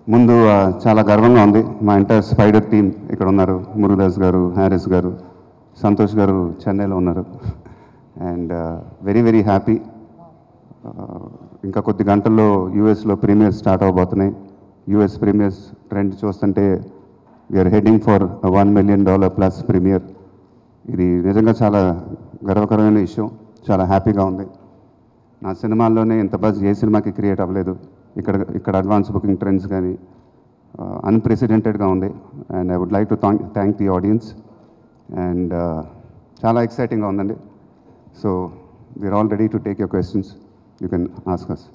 ముందు ఆ, చాలా గర్వంగా ఉంది మా ఎంటైర్ స్పైడర్ టీం ఇక్కడ ఉన్నారు మురుగదాస్ గారు హ్యారిస్ గారు సంతోష్ గారు చెన్నైలో ఉన్నారు అండ్ వెరీ వెరీ హ్యాపీ ఇంకా కొద్ది గంటల్లో యూఎస్లో ప్రీమియర్స్ స్టార్ట్ అవబోతున్నాయి యూఎస్ ప్రీమియర్స్ ట్రెండ్ చూస్తుంటే we're heading for one million dollar plus premiere ఇది నిజంగా చాలా గర్వకరమైన విషయం చాలా హ్యాపీగా ఉంది నా సినిమాల్లోనే ఇంత బజ్ ఏ సినిమాకి క్రియేట్ అవ్వలేదు ఇక్కడ ఇక్కడ అడ్వాన్స్ బుకింగ్ ట్రెండ్స్ కానీ అన్ప్రెసిడెంటెడ్గా ఉంది and I would like to thank thank the audience and చాలా ఎక్సైటింగ్గా ఉందండి so we're all ready to take your questions you can ask us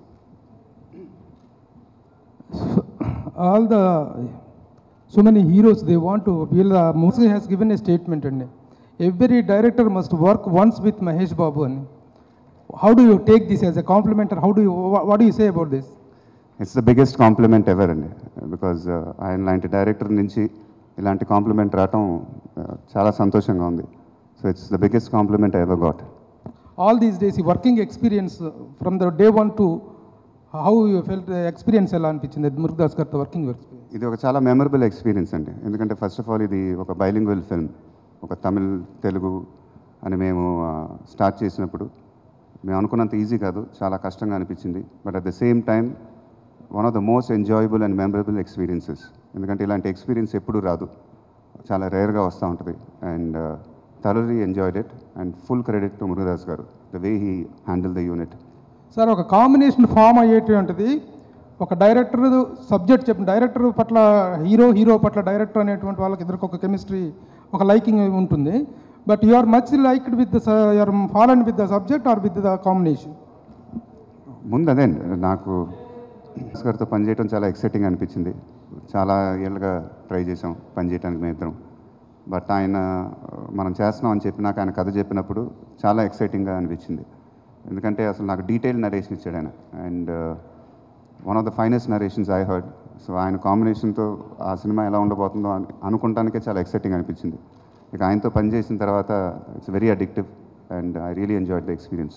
all the so many heroes they want to వీళ్ళ మూసీ has given a statement అండి every director must work once with Mahesh Babu అని how do you take this as a compliment how do you what you say about this it's the biggest compliment ever అండి because ఆయన లాంటి director నుంచి ఇలాంటి complement రావటం uh, చాలా సంతోషంగా ఉంది so it's the biggest compliment I ever got all these days ఈ working experience from the day one to how you felt experience ఎలా అనిపించింది మురుగదాస్ గారితో వర్కింగ్ ఎక్స్పీరియన్స్ ఇది ఒక చాలా మెమరబుల్ ఎక్స్పీరియన్స్ అండి ఎందుకంటే ఫస్ట్ ఆఫ్ ఆల్ ఇది ఒక బైలింగ్వల్ ఫిల్మ్ ఒక తమిళ్ తెలుగు అని మేము స్టార్ట్ చేసినప్పుడు మేము అనుకున్నంత ఈజీ కాదు చాలా కష్టంగా అనిపించింది but at the same time one of the most enjoyable and memorable experiences ఎందుకంటే ఇలాంటి ఎక్స్పీరియన్స్ ఎప్పుడూ రాదు చాలా రేర్గా వస్తూ ఉంటుంది and thoroughly enjoyed it and full credit to Murugadoss గారు the way he handle the unit sir ఒక కాంబినేషన్ ఫామ్ అయ్యేటువంటిది ఒక డైరెక్టర్ సబ్జెక్ట్ చెప్పిన డైరెక్టర్ పట్ల హీరో హీరో పట్ల డైరెక్టర్ అనేటువంటి వాళ్ళకి ఇద్దరికి ఒక కెమిస్ట్రీ ఒక లైకింగ్ ఉంటుంది but you are much liked with the you're fallen with the subject or with the combination ముందు అదే నాకు భాస్కర్ గారితో పనిచేయడం చాలా ఎక్సైటింగ్ అనిపించింది చాలా ఏళ్ళుగా ట్రై చేసాం పనిచేయడానికి మేము ఇద్దరం బట్ ఆయన మనం చేస్తున్నాం అని చెప్పి నాకు ఆయన కథ చెప్పినప్పుడు చాలా ఎక్సైటింగ్గా అనిపించింది ఎందుకంటే అసలు నాకు డీటెయిల్ నరేషన్ ఇచ్చాడు ఆయన and one of the finest narrations I heard so ఆయన కాంబినేషన్తో ఆ సినిమా ఎలా ఉండబోతుందో అని అనుకుంటానికే చాలా ఎక్సైటింగ్ అనిపించింది ఇక ఆయనతో పనిచేసిన తర్వాత it's very addictive and I really enjoyed the experience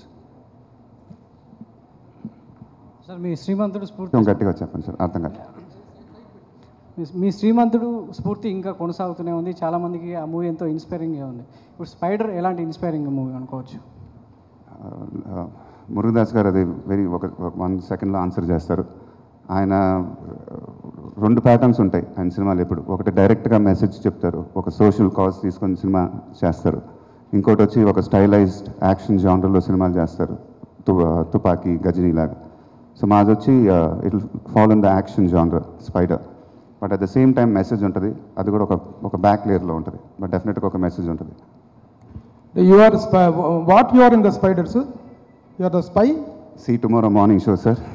sir మీ శ్రీమంతుడు స్ఫూర్తి కొంచెం గట్టిగా చెప్పండి సార్ అర్థం కాదు మీ- మీ శ్రీమంతుడు స్ఫూర్తి ఇంకా కొనసాగుతూనే ఉంది చాలామందికి ఆ మూవీ ఎంతో ఇన్స్పైరింగ్గా ఉంది ఇప్పుడు స్పైడర్ ఎలాంటి ఇన్స్పైరింగ్ మూవీ అనుకోవచ్చు ఆ, మురుగదాస్ గారు అది వెరీ ఒక వన్ సెకండ్లో ఆన్సర్ చేస్తారు ఆయన ఆ, రెండు ప్యాటర్న్స్ ఉంటాయి ఆయన సినిమాలు ఎప్పుడు ఒకటి డైరెక్ట్గా మెసేజ్ చెప్తారు ఒక సోషల్ కాజ్ తీసుకొని సినిమా చేస్తారు ఇంకోటి వచ్చి ఒక స్టైలైజ్డ్ యాక్షన్ జానర్లో సినిమాలు చేస్తారు తు తుపాకీ గజనీ లాగా సో మాది వచ్చి it follow in the action genre Spyder but at the same time message ఉంటుంది అది కూడా ఒక ఒక బ్యాక్ లేయర్లో ఉంటుంది బట్ డెఫినెట్గా ఒక మెసేజ్ ఉంటుంది you are spy what you are in the spiders you are the spy see tomorrow morning show sir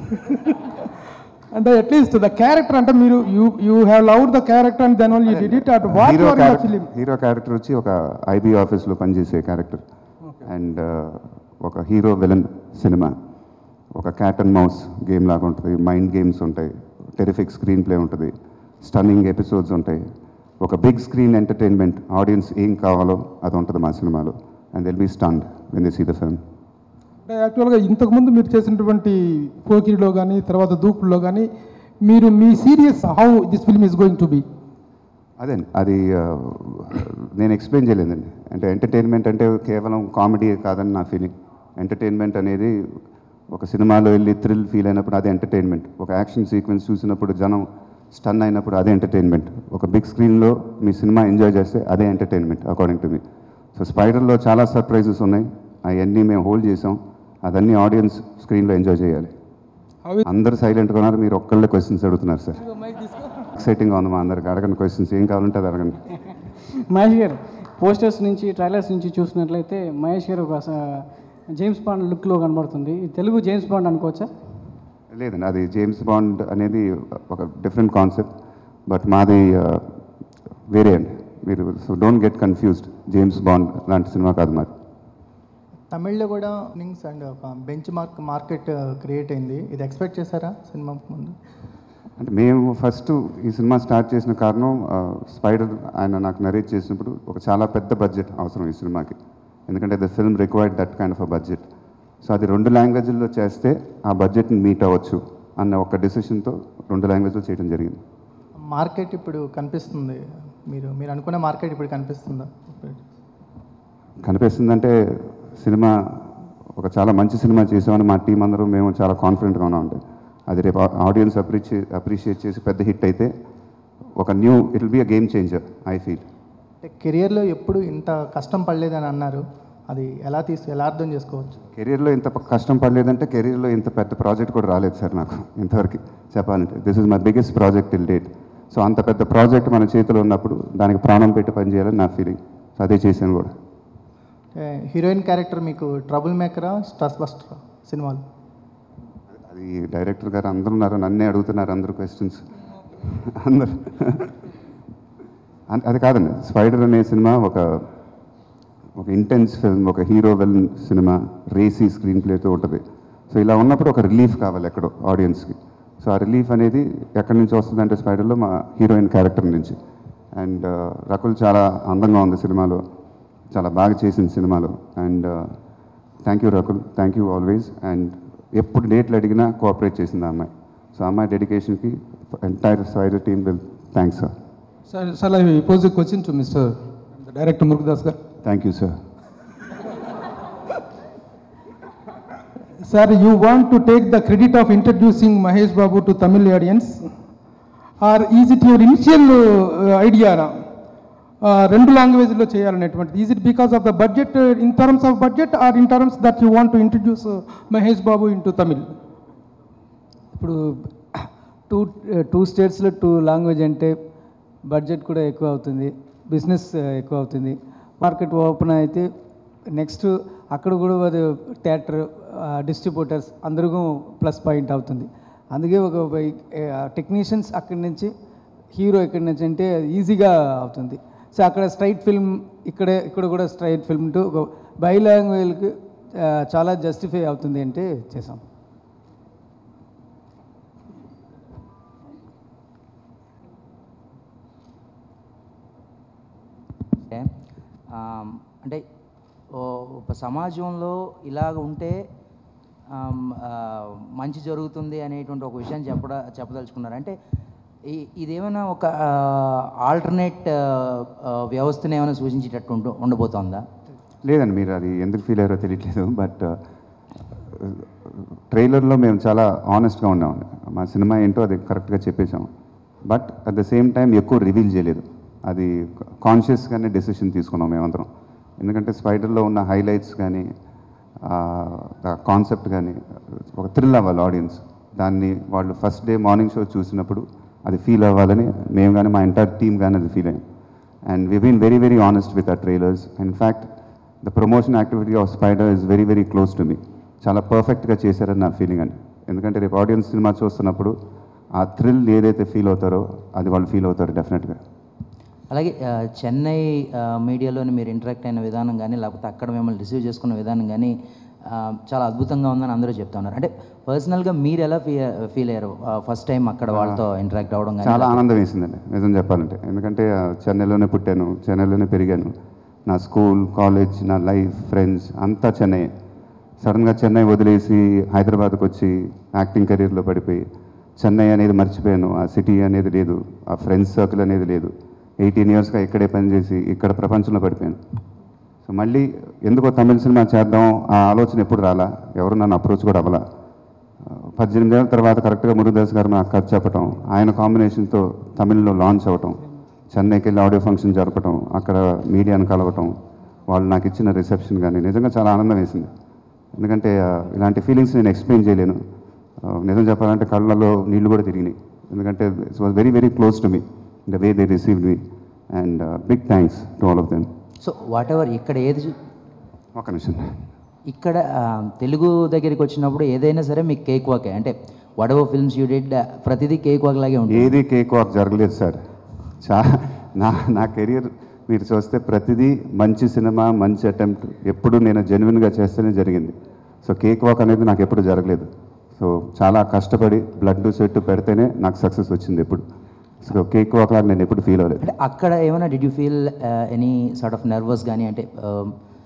అంటే అట్లీస్ట్ ద క్యారెక్టర్ అంటే మీరు you you have love the character and then only did it at what hero you are in the character film hero character వచ్చి ఒక IB ఆఫీస్లో పనిచేసే character and ఒక hero villain cinema ఒక cat and mouse game లాగా ఉంటుంది mind games ఉంటాయి terrific screenplay ఉంటుంది స్టన్నింగ్ ఎపిసోడ్స్ ఉంటాయి ఒక బిగ్ స్క్రీన్ ఎంటర్టైన్మెంట్ ఆడియన్స్ ఏం కావాలో అది ఉంటుంది మా సినిమాలో and they'll be stand when they see the film అంటే యాక్చువల్గా ఇంతకుముందు మీరు చేసినటువంటి పోకిరిలో కానీ తర్వాత దూకుల్లో కానీ మీరు మీ serious how this film is going to be అదే అది ఆ, నేను ఎక్స్ప్లెయిన్ చేయలేదండి అంటే ఎంటర్టైన్మెంట్ అంటే కేవలం కామెడీ కాదని నా ఫీలింగ్ ఎంటర్టైన్మెంట్ అనేది ఒక సినిమాలో వెళ్ళి థ్రిల్ ఫీల్ అయినప్పుడు అదే ఎంటర్టైన్మెంట్ ఒక యాక్షన్ సీక్వెన్స్ చూసినప్పుడు జనం స్టన్ అయినప్పుడు అదే ఎంటర్టైన్మెంట్ ఒక బిగ్ స్క్రీన్లో మీ సినిమా ఎంజాయ్ చేస్తే అదే entertainment according to me so స్పైడర్లో చాలా సర్ప్రైజెస్ ఉన్నాయి అవన్నీ మేము హోల్డ్ చేసాం అదన్నీ ఆడియన్స్ స్క్రీన్లో ఎంజాయ్ చేయాలి హౌ అందరు సైలెంట్గా ఉన్నారు మీరు ఒక్కళ్ళే క్వశ్చన్స్ అడుగుతున్నారు సార్ ఎక్సైటింగ్గా ఉంది మా అందరికి అడగండి క్వశ్చన్స్ ఏం కావాలంటే అది అడగండి మహేష్ గారు పోస్టర్స్ నుంచి ట్రైలర్స్ నుంచి చూసినట్లయితే మహేష్ గారు ఒక స- జేమ్స్ బాండ్ లుక్లో కనబడుతుంది ఇది తెలుగు జేమ్స్ బాండ్ అనుకోవచ్చా లేదండి అది జేమ్స్ బాండ్ అనేది ఒక డిఫరెంట్ కాన్సెప్ట్ బట్ మాది ఆ, వేరే అండి మీరు so don't get confused James Bond లాంటి సినిమా కాదు మాది తమిళ్లో కూడా ఇన్నింగ్స్ అండ్ ఒక బెంచ్ మార్క్ మార్కెట్ క్రియేట్ అయింది ఇది ఎక్స్పెక్ట్ చేశారా సినిమా ముందు అంటే మేము ఫస్ట్ ఈ సినిమా స్టార్ట్ చేసిన కారణం ఆ, స్పైడర్ ఆయన నాకు నరేట్ చేసినప్పుడు ఒక చాలా పెద్ద బడ్జెట్ అవసరం ఈ సినిమాకి ఎందుకంటే the film required that kind of a budget so అది రెండు లాంగ్వేజ్ల్లో చేస్తే ఆ బడ్జెట్ని మీట్ అవ్వచ్చు అన్న ఒక డెసిషన్తో రెండు లాంగ్వేజ్లో చేయడం జరిగింది మార్కెట్ ఇప్పుడు కనిపిస్తుంది మీరు మీరు అనుకున్న మార్కెట్ ఇప్పుడు కనిపిస్తుందా కనిపిస్తుందంటే సినిమా ఒక చాలా మంచి సినిమా చేసామని మా టీం అందరూ మేము చాలా కాన్ఫిడెంట్గా ఉన్నాం అంటే అది రేపు ఆడియన్స్ అప్రిషియే అప్రిషియేట్ చేసి పెద్ద హిట్ అయితే ఒక new it will be a game changer I feel అంటే కెరియర్లో ఎప్పుడు ఇంత కష్టం పడలేదని అన్నారు అది ఎలా తీసు ఎలా అర్థం చేసుకోవచ్చు కెరీర్లో ఇంత ప- కష్టం పడలేదంటే కెరీర్లో ఇంత పెద్ద ప్రాజెక్ట్ కూడా రాలేదు సార్ నాకు ఇంతవరకు చెప్పాలంటే this is my biggest project till date so అంత పెద్ద ప్రాజెక్ట్ మన చేతిలో ఉన్నప్పుడు దానికి ప్రాణం పెట్టి పనిచేయాలని నా ఫీలింగ్ సో అదే చేశాను కూడా అంటే హీరోయిన్ క్యారెక్టర్ మీకు ట్రబుల్ మేకరా స్ట్రెస్ బస్టరా సినిమాలు అది డైరెక్టర్ గారు అందరూ ఉన్నారు నన్నే అడుగుతున్నారు అందరు క్వశ్చన్స్ అందరు అన్- అది కాదండి స్పైడర్ అనే సినిమా ఒక ఒక ఇంటెన్స్ ఫిల్మ్ ఒక హీరో వెల్ సినిమా రేసీ స్క్రీన్ ప్లేతో ఉంటుంది సో ఇలా ఉన్నప్పుడు ఒక రిలీఫ్ కావాలి ఎక్కడో ఆడియన్స్కి సో ఆ రిలీఫ్ అనేది ఎక్కడి నుంచి వస్తుందంటే స్పైడర్లో మా హీరోయిన్ క్యారెక్టర్ నుంచి అండ్ రకుల్ చాలా అందంగా ఉంది సినిమాలో చాలా బాగా చేసింది సినిమాలో and thank you Rakul thank you always and ఎప్పుడు డేట్లు అడిగినా కోఆపరేట్ చేసింది ఆ అమ్మాయి సో ఆ అమ్మాయి డెడికేషన్కి entire Spider team will thanks sir Sir, shall I pose a question to Mr. the Director Murugadas Garu? Thank you sir Sir, you want to take the credit of introducing Mahesh Babu to Tamil audience? Or is it your initial uh, idea? na? Uh, రెండు లాంగ్వేజ్లో చేయాలనేటువంటి is it because of the budget in terms of budget or in terms that you want to introduce Mahesh Babu into Tamil ఇప్పుడు two two స్టేట్స్లో two language అంటే budget కూడా ఎక్కువ అవుతుంది business ఎక్కువ అవుతుంది మార్కెట్ ఓపెన్ అయితే నెక్స్ట్ అక్కడ కూడా అది థియేటర్ డిస్ట్రిబ్యూటర్స్ అందరికీ ప్లస్ పాయింట్ అవుతుంది అందుకే ఒక టెక్నీషియన్స్ అక్కడి నుంచి హీరో ఇక్కడి నుంచి అంటే ఈజీగా అవుతుంది సో అక్కడ స్ట్రైట్ ఫిల్మ్ ఇక్కడే ఇక్కడ కూడా స్ట్రైట్ ఫిల్మ్ టు ఒక బై లాంగ్వేజ్కి చాలా జస్టిఫై అవుతుంది అంటే చేసాం అంటే ఆమ్, అంటే ఓ ఒక సమాజంలో ఇలాగ ఉంటే ఆమ్, ఆ, మంచి జరుగుతుంది అనేటువంటి ఒక విషయం చెప్పడ చెప్పదలుచుకున్నారు అంటే ఈ- ఇదేమైనా ఒక ఆల్టర్నేట్ వ్యవస్థను ఏమైనా సూచించేటట్టు ఉండ ఉండబోతోందా లేదండి మీరు అది ఎందుకు ఫీల్ అయ్యారో తెలియట్లేదు బట్ ట్రైలర్లో మేము చాలా ఆనెస్ట్గా ఉన్నామండి మా సినిమా ఏంటో అది కరెక్ట్గా చెప్పేశాం but at the same time ఎక్కువ రివీల్ చేయలేదు అది కాన్షియస్గానే డెసిషన్ తీసుకున్నాం మేమందరం ఎందుకంటే స్పైడర్లో ఉన్న హైలైట్స్ కానీ కాన్సెప్ట్ కానీ ఒక థ్రిల్ అవ్వాలి ఆడియన్స్ దాన్ని వాళ్ళు ఫస్ట్ డే మార్నింగ్ షో చూసినప్పుడు అది ఫీల్ అవ్వాలని మేము కానీ మా ఎంటైర్ టీమ్ కానీ అది ఫీల్ అయ్యాం and we been very very honest with our trailers in fact the promotion activity of Spider is very very close to me చాలా పర్ఫెక్ట్గా చేశారని నా ఫీలింగ్ అండి ఎందుకంటే రేపు ఆడియన్స్ సినిమా చూస్తున్నప్పుడు ఆ థ్రిల్ ఏదైతే ఫీల్ అవుతారో అది వాళ్ళు ఫీల్ అవుతారు డెఫినెట్గా అలాగే ఆ, చెన్నై ఆ, మీడియాలోని మీరు ఇంటరాక్ట్ అయిన విధానం కానీ లేకపోతే అక్కడ మిమ్మల్ని రిసీవ్ చేసుకున్న విధానం కానీ ఆ, చాలా అద్భుతంగా ఉందని అందరూ చెప్తా ఉన్నారు అంటే పర్సనల్గా మీరు ఎలా ఫీ ఫీల్ అయ్యారు ఫస్ట్ టైం అక్కడ వాళ్ళతో ఇంటరాక్ట్ అవ్వడం కానీ చాలా ఆనందం వేసిందండి నిజం చెప్పాలంటే ఎందుకంటే ఆ, చెన్నైలోనే పుట్టాను చెన్నైలోనే పెరిగాను నా స్కూల్ కాలేజ్ నా లైఫ్ ఫ్రెండ్స్ అంతా చెన్నై సడన్గా చెన్నై వదిలేసి హైదరాబాద్కి వచ్చి యాక్టింగ్ కెరీర్లో పడిపోయి చెన్నై అనేది మర్చిపోయాను ఆ సిటీ అనేది లేదు ఆ ఫ్రెండ్స్ సర్కిల్ అనేది లేదు ఎయిటీన్ ఇయర్స్గా ఇక్కడే పనిచేసి ఇక్కడ ప్రపంచంలో పడిపోయాను సో మళ్ళీ ఎందుకో తమిళ సినిమా చేద్దాం ఆ ఆలోచన ఎప్పుడు రాలా ఎవరు నన్ను అప్రోచ్ కూడా అవ్వలా పద్దెనిమిది ఏళ్ళ తర్వాత కరెక్ట్గా మురుగదాస్ గారు నాకు కథ చెప్పటం ఆయన కాంబినేషన్తో తమిళ్లో లాంచ్ అవ్వటం చెన్నైకి వెళ్ళి ఆడియో ఫంక్షన్ జరపటం అక్కడ మీడియాను కలవటం వాళ్ళు నాకు ఇచ్చిన రిసెప్షన్ కానీ నిజంగా చాలా ఆనందం వేసింది ఎందుకంటే ఆ, ఇలాంటి ఫీలింగ్స్ నేను ఎక్స్ప్లెయిన్ చేయలేను ఆ, నిజం చెప్పాలంటే కళ్ళలో నీళ్లు కూడా తిరిగినాయి ఎందుకంటే it's was very very close to me the way they receive me and big thanks to all of them so whatever ఇక్కడ ఏది చూ- ఒక నిమిషం ఇక్కడ ఆ, తెలుగు దగ్గరికి వచ్చినప్పుడు ఏదైనా సరే మీకు కేక్ వాకే అంటే whatever films you did ప్రతిదీ కేక్ వాక్ లాగే ఉంటుంది ఏది కేక్ వాక్ జరగలేదు సార్ చా నా నా కెరియర్ మీరు చూస్తే ప్రతిదీ మంచి సినిమా మంచి అటెంప్ట్ ఎప్పుడు నేను జెన్యున్గా చేస్తేనే జరిగింది సో కేక్ వాక్ అనేది నాకు ఎప్పుడు జరగలేదు సో చాలా కష్టపడి బ్లడ్ స్వెట్ పెడితేనే నాకు సక్సెస్ వచ్చింది ఎప్పుడు సో కేక్ వాక్ లాగా నేను ఎప్పుడు ఫీల్ అవ్వలేదు అంటే అక్కడ ఏమైనా did you feel any sort of nervous కానీ అంటే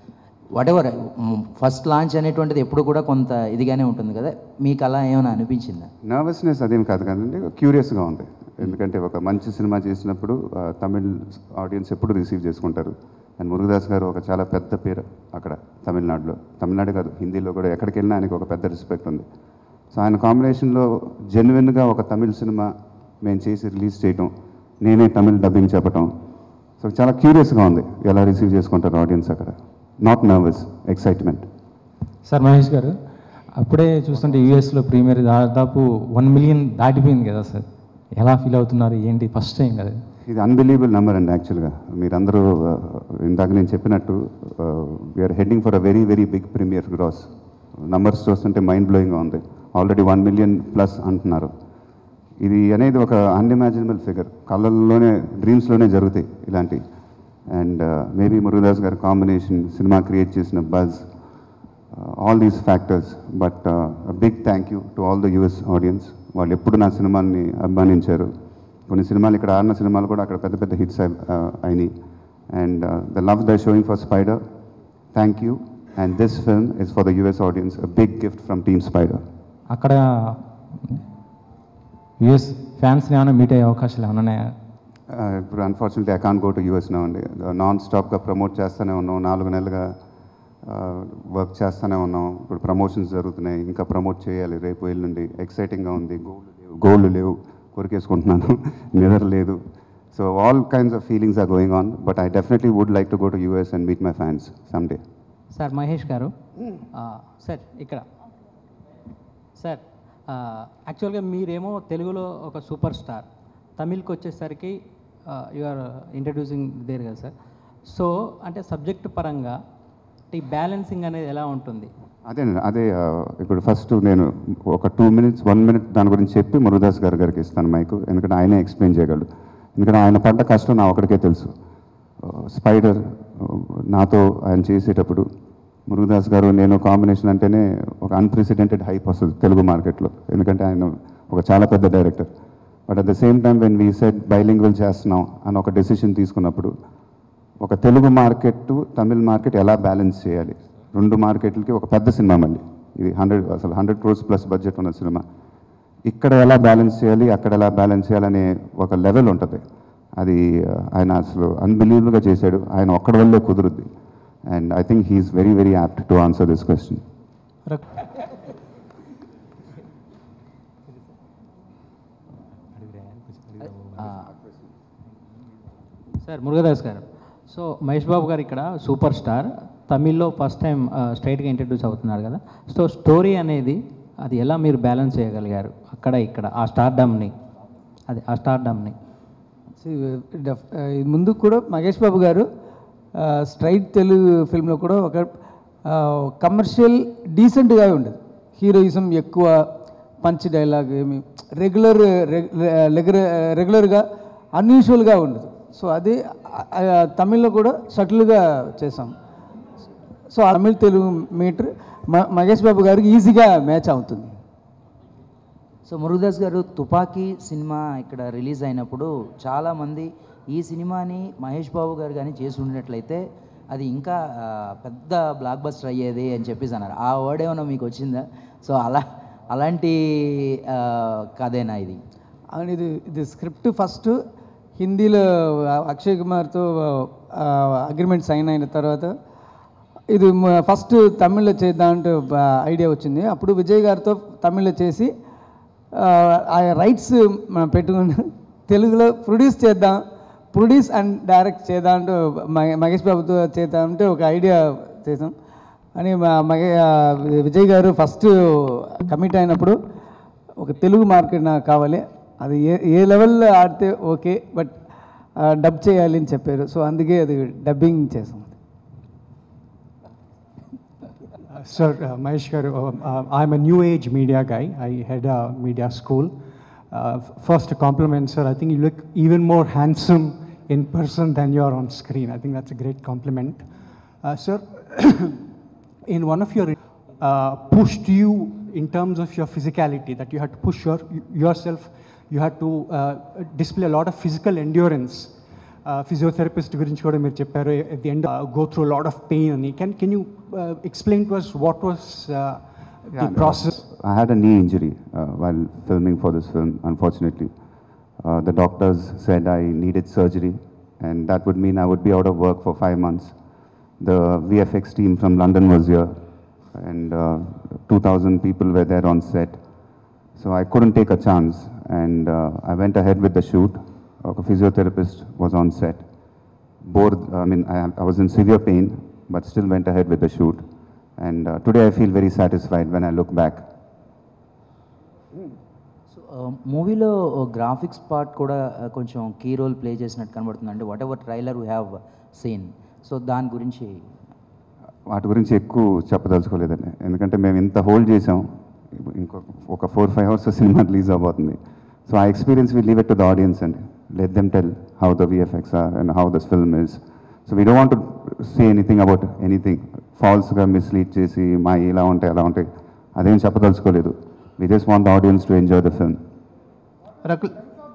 వాట్ ఎవర్ ఫస్ట్ లాంచ్ అనేటువంటిది ఎప్పుడు కూడా కొంత ఇదిగానే ఉంటుంది కదా మీకు అలా ఏమైనా అనిపించిందా నర్వస్నెస్ అదేం కాదు కదండి క్యూరియస్గా ఉంది ఎందుకంటే ఒక మంచి సినిమా చేసినప్పుడు ఆ, తమిళ్ ఆడియన్స్ ఎప్పుడు రిసీవ్ చేసుకుంటారు అండ్ మురుగదాస్ గారు ఒక చాలా పెద్ద పేరు అక్కడ తమిళనాడులో తమిళనాడు కాదు హిందీలో కూడా ఎక్కడికి వెళ్ళినా ఆయనకి ఒక పెద్ద రెస్పెక్ట్ ఉంది సో ఆయన కాంబినేషన్లో జెన్యున్గా ఒక తమిళ్ సినిమా మేము చేసి రిలీజ్ చేయటం నేనే తమిళ్ డబ్బింగ్ చెప్పటం సో చాలా క్యూరియస్గా ఉంది ఎలా రిసీవ్ చేసుకుంటారు ఆడియన్స్ అక్కడ not nervous excitement sir Mahesh garu అప్పుడే చూస్తుంటే యూఎస్లో ప్రీమియర్ దాదాపు వన్ మిలియన్ దాటిపోయింది కదా సార్ ఎలా ఫీల్ అవుతున్నారు ఏంటి ఫస్ట్ టైం కదా ఇది అన్బిలీవబుల్ నెంబర్ అండి యాక్చువల్గా మీరందరూ ఆ, ఇందాక నేను చెప్పినట్టు we're heading for a very very big premiere gross numbers చూస్తుంటే మైండ్ బ్లోయింగ్గా ఉంది ఆల్రెడీ వన్ మిలియన్ ప్లస్ అంటున్నారు ఇది అనేది ఒక అన్ఇమాజినబుల్ ఫిగర్ కళ్ళల్లోనే డ్రీమ్స్లోనే జరుగుతాయి ఇలాంటి అండ్ మేబీ మురుగదాస్ గారి కాంబినేషన్ సినిమా క్రియేట్ చేసిన buzz all these factors but big thank you to all the US audience వాళ్ళు ఎప్పుడు నా సినిమాని అభిమానించారు కొన్ని సినిమాలు ఇక్కడ ఆడిన సినిమాలు కూడా అక్కడ పెద్ద పెద్ద హిట్స్ అయినాయి and the love the showing for Spider thank you and this film is for the US audience big gift from team Spider అక్కడ యుఎస్ ఫ్యాన్స్ని ఏమైనా మీట్ అయ్యే అవకాశాలు ఏమైనా ఉన్నాయా ఇప్పుడు unfortunately I can go to US నా అండి నాన్ స్టాప్గా ప్రమోట్ చేస్తూనే ఉన్నాం నాలుగు నెలలుగా వర్క్ చేస్తూనే ఉన్నాం ఇప్పుడు ప్రమోషన్స్ జరుగుతున్నాయి ఇంకా ప్రమోట్ చేయాలి రేపు ఎల్లుండి ఎక్సైటింగ్గా ఉంది గోల్డ్ లేవు గోల్డ్ లేవు కొరికేసుకుంటున్నాను నిద్ర లేదు so all kinds of feelings are going on but I definitely would like to go to US and meet my fans some day sir Mahesh garu ఆ, సార్ ఇక్కడ సార్ యాక్చువల్గా మీరేమో తెలుగులో ఒక సూపర్ స్టార్ తమిళ్కి వచ్చేసరికి యు ఆర్ ఇంట్రడ్యూసింగ్ దేర్ కదా sir so అంటే సబ్జెక్ట్ పరంగా ఈ బ్యాలెన్సింగ్ అనేది ఎలా ఉంటుంది అదే అదే ఆ, ఇప్పుడు ఫస్ట్ నేను ఒక టూ మినిట్స్ వన్ మినిట్ దాని గురించి చెప్పి మురుదాస్ గారి గారికి ఇస్తాను మైకు ఎందుకంటే ఆయనే ఎక్స్ప్లెయిన్ చేయగలడు ఎందుకంటే ఆయన పడ్డ కష్టం నా ఒకడికే తెలుసు స్పైడర్ నాతో ఆయన చేసేటప్పుడు మురుగదాస్ గారు నేను కాంబినేషన్ అంటేనే ఒక అన్ప్రెసిడెంటెడ్ హైప్ వస్తుంది తెలుగు మార్కెట్లో ఎందుకంటే ఆయన ఒక చాలా పెద్ద director but at the same time when we set bilingual చేస్తున్నాం అని ఒక డెసిషన్ తీసుకున్నప్పుడు ఒక తెలుగు మార్కెట్ తమిళ్ మార్కెట్ ఎలా బ్యాలెన్స్ చేయాలి రెండు మార్కెట్లకి ఒక పెద్ద సినిమా మళ్ళీ ఇది హండ్రెడ్ అసలు హండ్రెడ్ క్రోర్స్ ప్లస్ బడ్జెట్ ఉన్న సినిమా ఇక్కడ ఎలా బ్యాలెన్స్ చేయాలి అక్కడ ఎలా బ్యాలెన్స్ చేయాలనే ఒక లెవెల్ ఉంటుంది అది ఆ, ఆయన అసలు అన్బిలీవబుల్గా చేశాడు ఆయన ఒక్కడి వల్లే కుదురుద్ది and I think he's very very apt to answer this question sir Murugadas garu so Mahesh Babu garu ఇక్కడ సూపర్ స్టార్ తమిళ్లో ఫస్ట్ టైం స్ట్రైట్గా ఇంట్రడ్యూస్ అవుతున్నారు కదా సో స్టోరీ అనేది అది ఎలా మీరు బ్యాలెన్స్ చేయగలిగారు అక్కడ ఇక్కడ ఆ స్టార్డమ్ని అది ఆ స్టార్డమ్ని See, def- ఆ, ఇది ముందు కూడా మహేష్ బాబు గారు స్ట్రైట్ తెలుగు ఫిల్మ్లో కూడా ఒక కమర్షియల్ డీసెంట్గా ఉండేది హీరోయిజం ఎక్కువ పంచ్ డైలాగ్ ఏమి రెగ్యులర్ రెగ్యులర్గా అన్యూజువల్గా ఉండదు సో అది ఆ, ఆ, తమిళ్లో కూడా సటిల్గా చేసాం సో ఆ తమిళ్ తెలుగు మీటర్ మ- మహేష్ బాబు గారికి ఈజీగా మ్యాచ్ అవుతుంది సో మురుగదాస్ గారు తుపాకీ సినిమా ఇక్కడ రిలీజ్ అయినప్పుడు చాలామంది ఈ సినిమాని మహేష్ బాబు గారు కానీ చేసి ఉండినట్లయితే అది ఇంకా ఆ, పెద్ద బ్లాక్ బస్టర్ అయ్యేది అని చెప్పేసి అన్నారు ఆ వర్డ్ ఏమైనా మీకు వచ్చిందా సో అలా అలాంటి ఆ, కథేనా ఇది అవును ఇది ఇది స్క్రిప్ట్ ఫస్ట్ హిందీలో అక్షయ్ కుమార్తో అగ్రిమెంట్ సైన్ అయిన తర్వాత ఇది ఫస్ట్ తమిళ్లో చేద్దామంటే ఐడియా వచ్చింది అప్పుడు విజయ్ గారితో తమిళ్లో చేసి ఆ, ఆ రైట్స్ మనం పెట్టుకుని తెలుగులో ప్రొడ్యూస్ చేద్దాం ప్రొడ్యూస్ అండ్ డైరెక్ట్ చేద్దాం అంటూ మహే- మహేష్ బాబుతో చేద్దామంటే ఒక ఐడియా చేసాం అని మా- మహే ఆ, విజయ్ గారు ఫస్ట్ కమిట్ అయినప్పుడు ఒక తెలుగు మార్కెట్ నాకు కావాలి అది ఏ ఏ లెవెల్లో ఆడితే ఓకే బట్ డబ్ చేయాలి అని చెప్పారు సో అందుకే అది డబ్బింగ్ చేసాం Uh, Sir, uh, Mahesh Garu, uh, uh, I'm a new age media guy. I head a media school. Uh, f- first, a compliment, sir. I think you look even more handsome in person than you are on screen. I think that's a great compliment. Uh, sir, in one of your uh, pushed you in terms of your physicality, that you had to push your, yourself, you had to uh, display a lot of physical endurance. Physiotherapist గురించి కూడా మీరు చెప్పారు at the end go through lot of pain అని can can you explain to us what was the process I had a knee injury uh, while filming for this film, unfortunately. Uh, the doctors said I needed surgery, and that would mean I would be out of work for five months. The VFX team from London was here, and uh, 2,000 people were there on set. So I couldn't take a chance, and uh, I went ahead with the shoot. A physiotherapist was on set. Bored, I mean, I, I was in severe pain, but still went ahead with the shoot. And uh, today I feel very satisfied when I look back. So మూవీలో graphics part కూడా uh, కొంచెం key role play చేసినట్టు కనబడుతుంది అంటే whatever trailer we have seen so దాని గురించి వాటి గురించి ఎక్కువ చెప్పదలుచుకోలేదండి ఎందుకంటే మేము ఇంత హోల్డ్ చేసాం ఇంకొక ఒక ఫోర్ ఫైవ్ అవర్స్ సినిమా రిలీజ్ అవబోతుంది సో ఆ experience we leave it to the audience అండి let them tell how the VFX are and how the film is so we don't want say anything about anything ఫాల్స్గా mislead చేసి మా ఇలా ఉంటాయి అలా ఉంటాయి అదేం చెప్పదలుచుకోలేదు we just want the audience to enjoy the film Rakul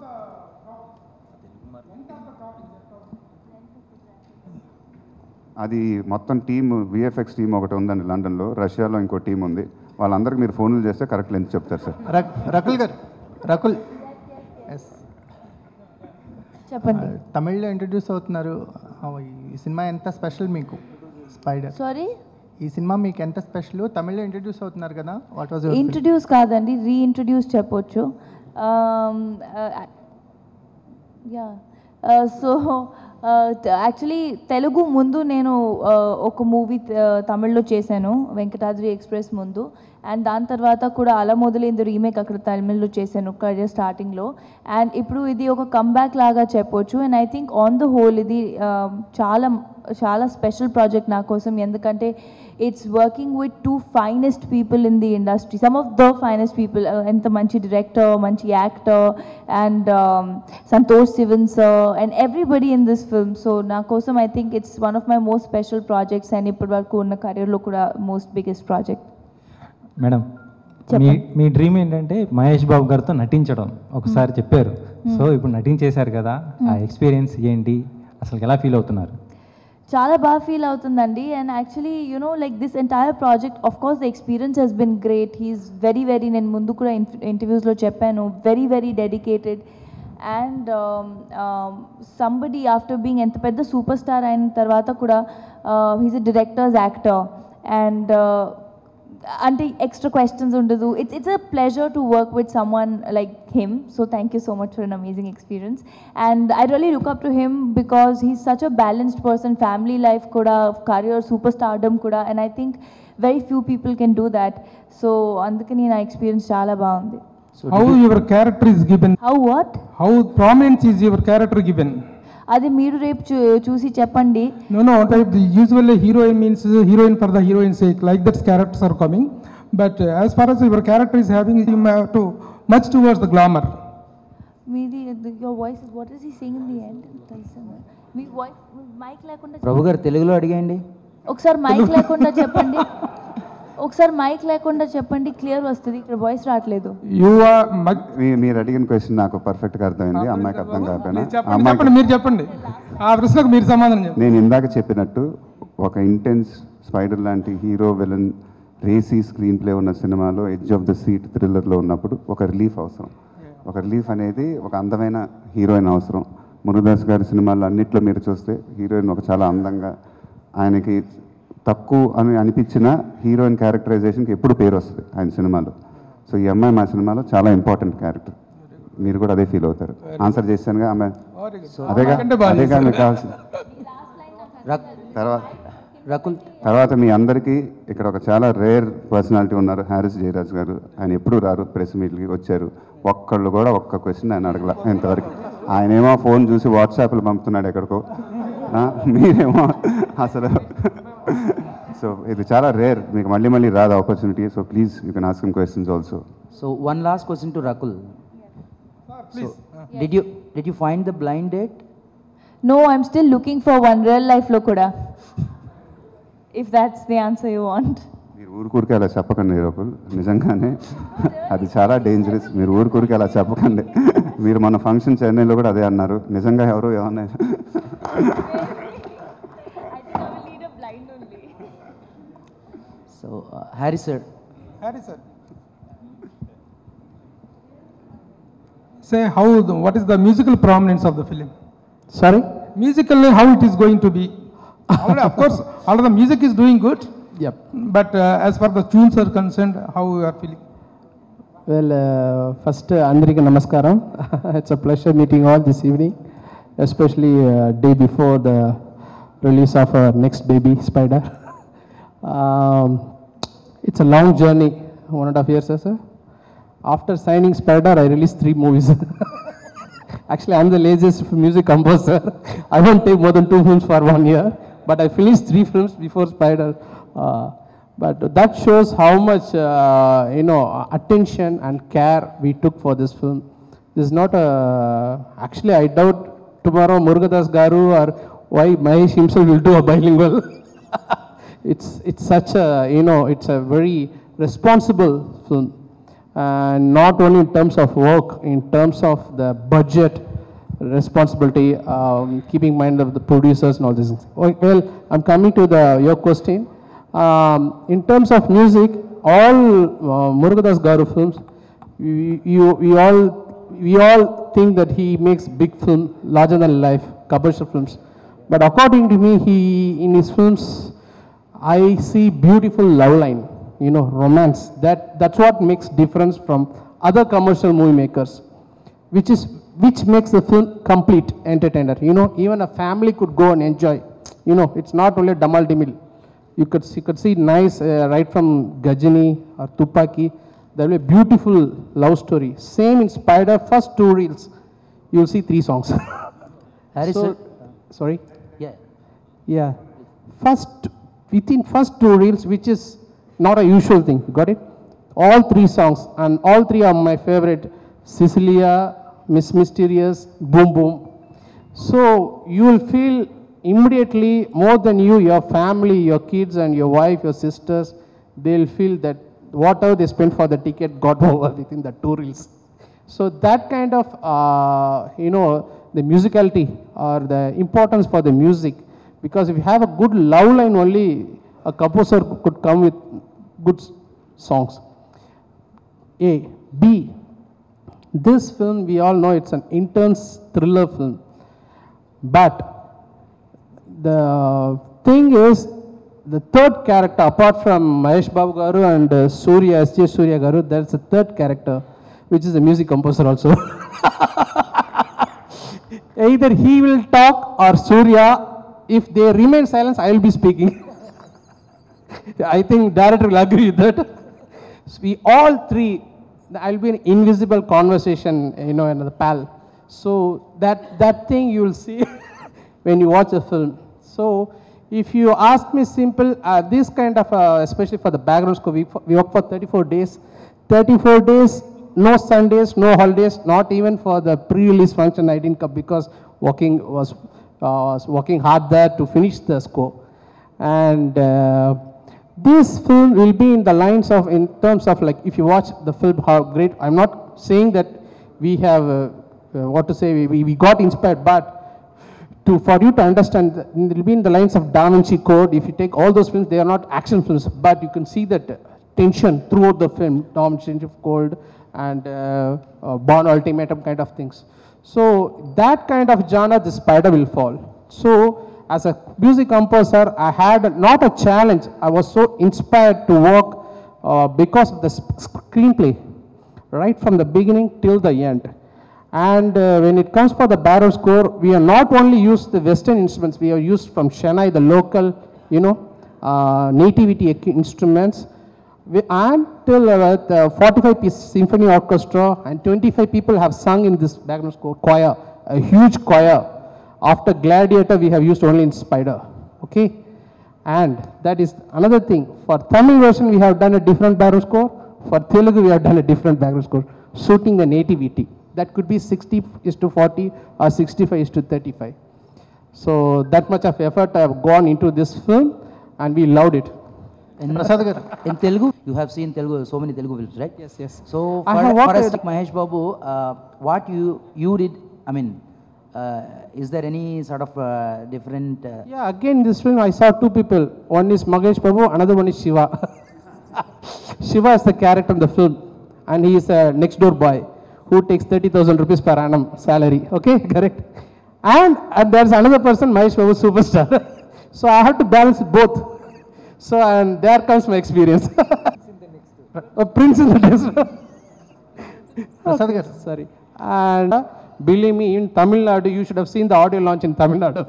అది మొత్తం టీమ్ విఎఫ్ఎక్స్ టీం ఒకటి ఉందండి లండన్లో రష్యాలో ఇంకో టీం ఉంది వాళ్ళందరికీ మీరు ఫోన్లు చేస్తే కరెక్ట్ లెంత్ చెప్తారు సార్ రక్- రకుల్ గారు రకుల్ ఎస్ చెప్పండి తమిళ్లో ఇంట్రడ్యూస్ అవుతున్నారు ఆ, ఈ సినిమా ఎంత స్పెషల్ మీకు స్పైడర్ సారీ ఈ సినిమా మీకు ఎంత స్పెషల్ తమిళ్లో ఇంట్రడ్యూస్ అవుతున్నారు కదా వాట్ వాజ్ ఇంట్రడ్యూస్ కాదండి రీఇంట్రడ్యూస్ చెప్పొచ్చు యా సో యాక్చువల్లీ తెలుగు ముందు నేను uh, ఒక మూవీ తమిళ్లో చేశాను వెంకటాద్రి ఎక్స్ప్రెస్ ముందు అండ్ దాని తర్వాత కూడా అలా మొదలైంది రీమేక్ అక్కడ తమిళ్లో చేశాను కెరియర్ స్టార్టింగ్లో అండ్ ఇప్పుడు ఇది ఒక కంబ్యాక్ లాగా చెప్పొచ్చు and I think on the whole ఇది uh, చాలా చాలా స్పెషల్ ప్రాజెక్ట్ నా కోసం ఎందుకంటే it's working with two finest people in the industry some of the finest people ఎంత మంచి డైరెక్టర్ మంచి actor and Santosh Sivan sir and everybody in this film so నా కోసం I think it's one of my most special projects and ఇప్పటి వరకు ఉన్న కెరీర్లో కూడా మోస్ట్ బిగ్గెస్ట్ ప్రాజెక్ట్ మేడం మీ మీ డ్రీమ్ ఏంటంటే మహేష్ బాబు గారితో నటించడం ఒకసారి చెప్పారు సో ఇప్పుడు నటించేశారు కదా ఆ ఎక్స్పీరియన్స్ ఏంటి అసలు ఎలా ఫీల్ అవుతున్నారు చాలా బాగా ఫీల్ అవుతుందండి and actually you know like this entire project of course the experience he's been great he's very very నేను ముందు కూడా ఇంటర్వ్యూస్లో చెప్పాను very very dedicated and somebody after being ఎంత పెద్ద సూపర్ స్టార్ అయిన తర్వాత కూడా he's a director's actor and అంటే ఎక్స్ట్రా క్వశ్చన్స్ ఉండదు it's it's a pleasure to work with someone like him so thank you so much for an amazing experience and I really look up to him because he's such a balanced person family life కూడా career super stardom కూడా and I think very few people can do that so అందుకని నా experience చాలా బాగుంది how your character is given how what how prominence is your character given అది మీరు రేపు చూ- చూసి చెప్పండి No, no. Type, the usually heroine means uh, heroine for the heroine's sake. Like that characters are coming. But uh, as far as your character is having, you have to much towards the glamour. మీది your voice what is he saying in the end మీ voice mic లేకుండా ప్రభు గారు తెలుగులో అడిగేయండి ఒకసారి mic లేకుండా చెప్పండి ఒకసారి mic లేకుండా చెప్పండి క్లియర్ వస్తుంది ఇక్కడ వాయిస్ రావట్లేదు You are. Mag- మీ- మీరు అడిగిన క్వశ్చన్ నాకు పర్ఫెక్ట్గా అర్థమైంది అమ్మాయికి అర్థం కాకపోయినా మీరు ఆ చెప్పండి అమ్మాయికి చెప్పండి మీరు చెప్పండి ఆ ప్రశ్నకు మీరు సమాధానం చెప్పండి నేను ఇందాక చెప్పినట్టు ఒక ఇంటెన్స్ స్పైడర్ లాంటి hero villain racy screen play ఉన్న సినిమాలో ఎడ్జ్ ఆఫ్ ద సీట్ థ్రిల్లర్లో ఉన్నప్పుడు ఒక రిలీఫ్ అవసరం ఒక రిలీఫ్ అనేది ఒక అందమైన హీరోయిన్ అవసరం మురుదాస్ గారి సినిమాల్లో అన్నిట్లో మీరు చూస్తే హీరోయిన్ ఒక చాలా అందంగా ఆయనకి తక్కువ అని అనిపించిన హీరోయిన్ క్యారెక్టరైజేషన్కి ఎప్పుడు పేరు వస్తుంది ఆయన సినిమాలో సో ఈ అమ్మాయి మా సినిమాలో చాలా ఇంపార్టెంట్ క్యారెక్టర్ మీరు కూడా అదే ఫీల్ అవుతారు ఆన్సర్ చేశానుగా ఆమె అదేగా నాకంటే బాగా అదేగా మీకు కావాల్సింది రక్ తర్వాత రకుల్ తర్వాత మీ అందరికీ ఇక్కడ ఒక చాలా రేర్ పర్సనాలిటీ ఉన్నారు హ్యారిస్ జయరాజ్ గారు ఆయన ఎప్పుడు రారు ప్రెస్ మీట్కి వచ్చారు ఒక్కళ్ళు కూడా ఒక్క క్వశ్చన్ ఆయన అడగల ఇంతవరకు ఆయనేమో ఫోన్ చూసి వాట్సాప్లో పంపుతున్నాడు ఎక్కడికో ఆ, మీరేమో అసలు సో ఇది చాలా రేర్ మీకు మళ్ళీ మళ్ళీ రాదు opportunity so please you can ask questions also so one last question to Rakul so did you did you find the blind date no I'm still looking for one real లైఫ్లో కూడా if that's the answer you want మీరు ఊరికూరికి అలా చెప్పకండి రకుల్ నిజంగానే అది చాలా dangerous మీరు ఊరికూరికి అలా చెప్పకండి మీరు మన ఫంక్షన్ చెన్నైలో కూడా అదే అన్నారు నిజంగా ఎవరు ఏమన్నా so Harry sir Harry sir. Say how, the, what is the musical prominence of the film? Sorry? Musically, how it is going to be? Already, of course, although the music is doing good, Yep. but uh, as far the tunes are concerned, how you are feeling? Well, uh, first, uh, అందరికీ నమస్కారం It's a pleasure meeting all this evening, especially uh, day before the release of our next baby, Spider. Um, it's a long journey, one and a half years, sir. After signing Spider, I released three movies. Actually, I'm the laziest music composer. I won't take more than two films for one year, but I finished three films before Spider. Uh, but that shows how much, uh, you know, attention and care we took for this film. This is not a, actually, I doubt tomorrow Murugadas Garu or why Mahesh himself will do a bilingual. it's, it's such a, you know, it's a very responsible film and not only in terms of work, in terms of the budget responsibility, um, keeping mind of the producers and all these things. Oh, Well, I'm coming to the your question. Um, in terms of music, all uh, Murugadas Garu films, we, you, we all we all think that he makes big film, larger than life, commercial films. But according to me, he in his films, I see beautiful love line, you know, romance. That that's what makes difference from other commercial movie makers, which is which makes the film complete entertainer. You know, even a family could go and enjoy. You know, it's not only Damal Dimil. You could you could see nice uh, right from Gajini or Tupaki. There will be a beautiful love story. Same in Spider. First two reels, you'll see three songs. Harry So- sir sorry. Yeah Yeah. First, within first two reels, which is not a usual thing, got it? All three songs, and all three are my favorite. Cecilia, Miss Mysterious, Boom Boom. So you will feel immediately more than you, your family, your kids and your wife, your sisters, they'll feel that whatever they spent for the ticket got over within the two reels. So that kind of, uh, you know, the musicality or the importance for the music, because if you have a good love line only, a composer could come with good s- songs. A. B. This film, we all know it's an intense thriller film. But the thing is, the third character, apart from Mahesh Babu Garu and uh, Surya, S.J. Surya Garu, there's a third character, which is a music composer also. Either he will talk or Surya. If they remain silent, I will be speaking. I think director will agree with that. So we all three, I'll be an invisible conversation, you know, another pal. So that, that thing you will see when you watch a film. So if you ask me simple, uh, this kind of, uh, especially for the background score, we, we work for 34 days. 34 days, no Sundays, no holidays, not even for the pre-release function I didn't come because working was, uh, was working hard there to finish the score. And uh, this film will be in the lines of, in terms of like, if you watch the film, how great, I'm not saying that we have, uh, uh, what to say, we- we, we got inspired, but to, for you to understand, that it will be in the lines of Da Vinci Code. If you take all those films, they are not action films, but you can see that tension throughout the film, Da Vinci Code and uh, uh, Born Ultimatum kind of things. So that kind of genre, the spider will fall. So as a music composer, I had not a challenge. I was so inspired to work uh, because of the sp- screenplay, right from the beginning till the end. And uh, when it comes for the barrel score, we are not only used the Western instruments, we are used from Chennai, the local, you know, uh, nativity equi- instruments. We, and till uh, the 45 piece symphony orchestra and 25 people have sung in this background score choir, a huge choir. After Gladiator, we have used only in Spider. Okay? And that is another thing. For Tamil version, we have done a different background score. For Telugu, we have done a different background score, suiting the nativity. That could be 60 is to 40 or 65 is to 35. So that much of effort I have gone into this film and we loved it. In, Prasad garu. in Telugu, you have seen Telugu, so many Telugu films, right? Yes, yes. So I for, have for worked us, with- like Mahesh Babu, uh, what you you did, I mean, uh, is there any sort of uh, different? Uh, Yeah, again, in this film, I saw two people. One is Magesh Babu, another one is Shiva. Shiva is the character in the film, and he is a next door boy who takes 30,000 rupees per annum salary. Okay, correct? And, and there's another person, Mahesh Babu, superstar. so I have to balance both. So, and there comes my experience. A prince in the desert. Prasad garu Sorry. And uh, believe me, in Tamil Nadu, you should have seen the audio launch in Tamil Nadu.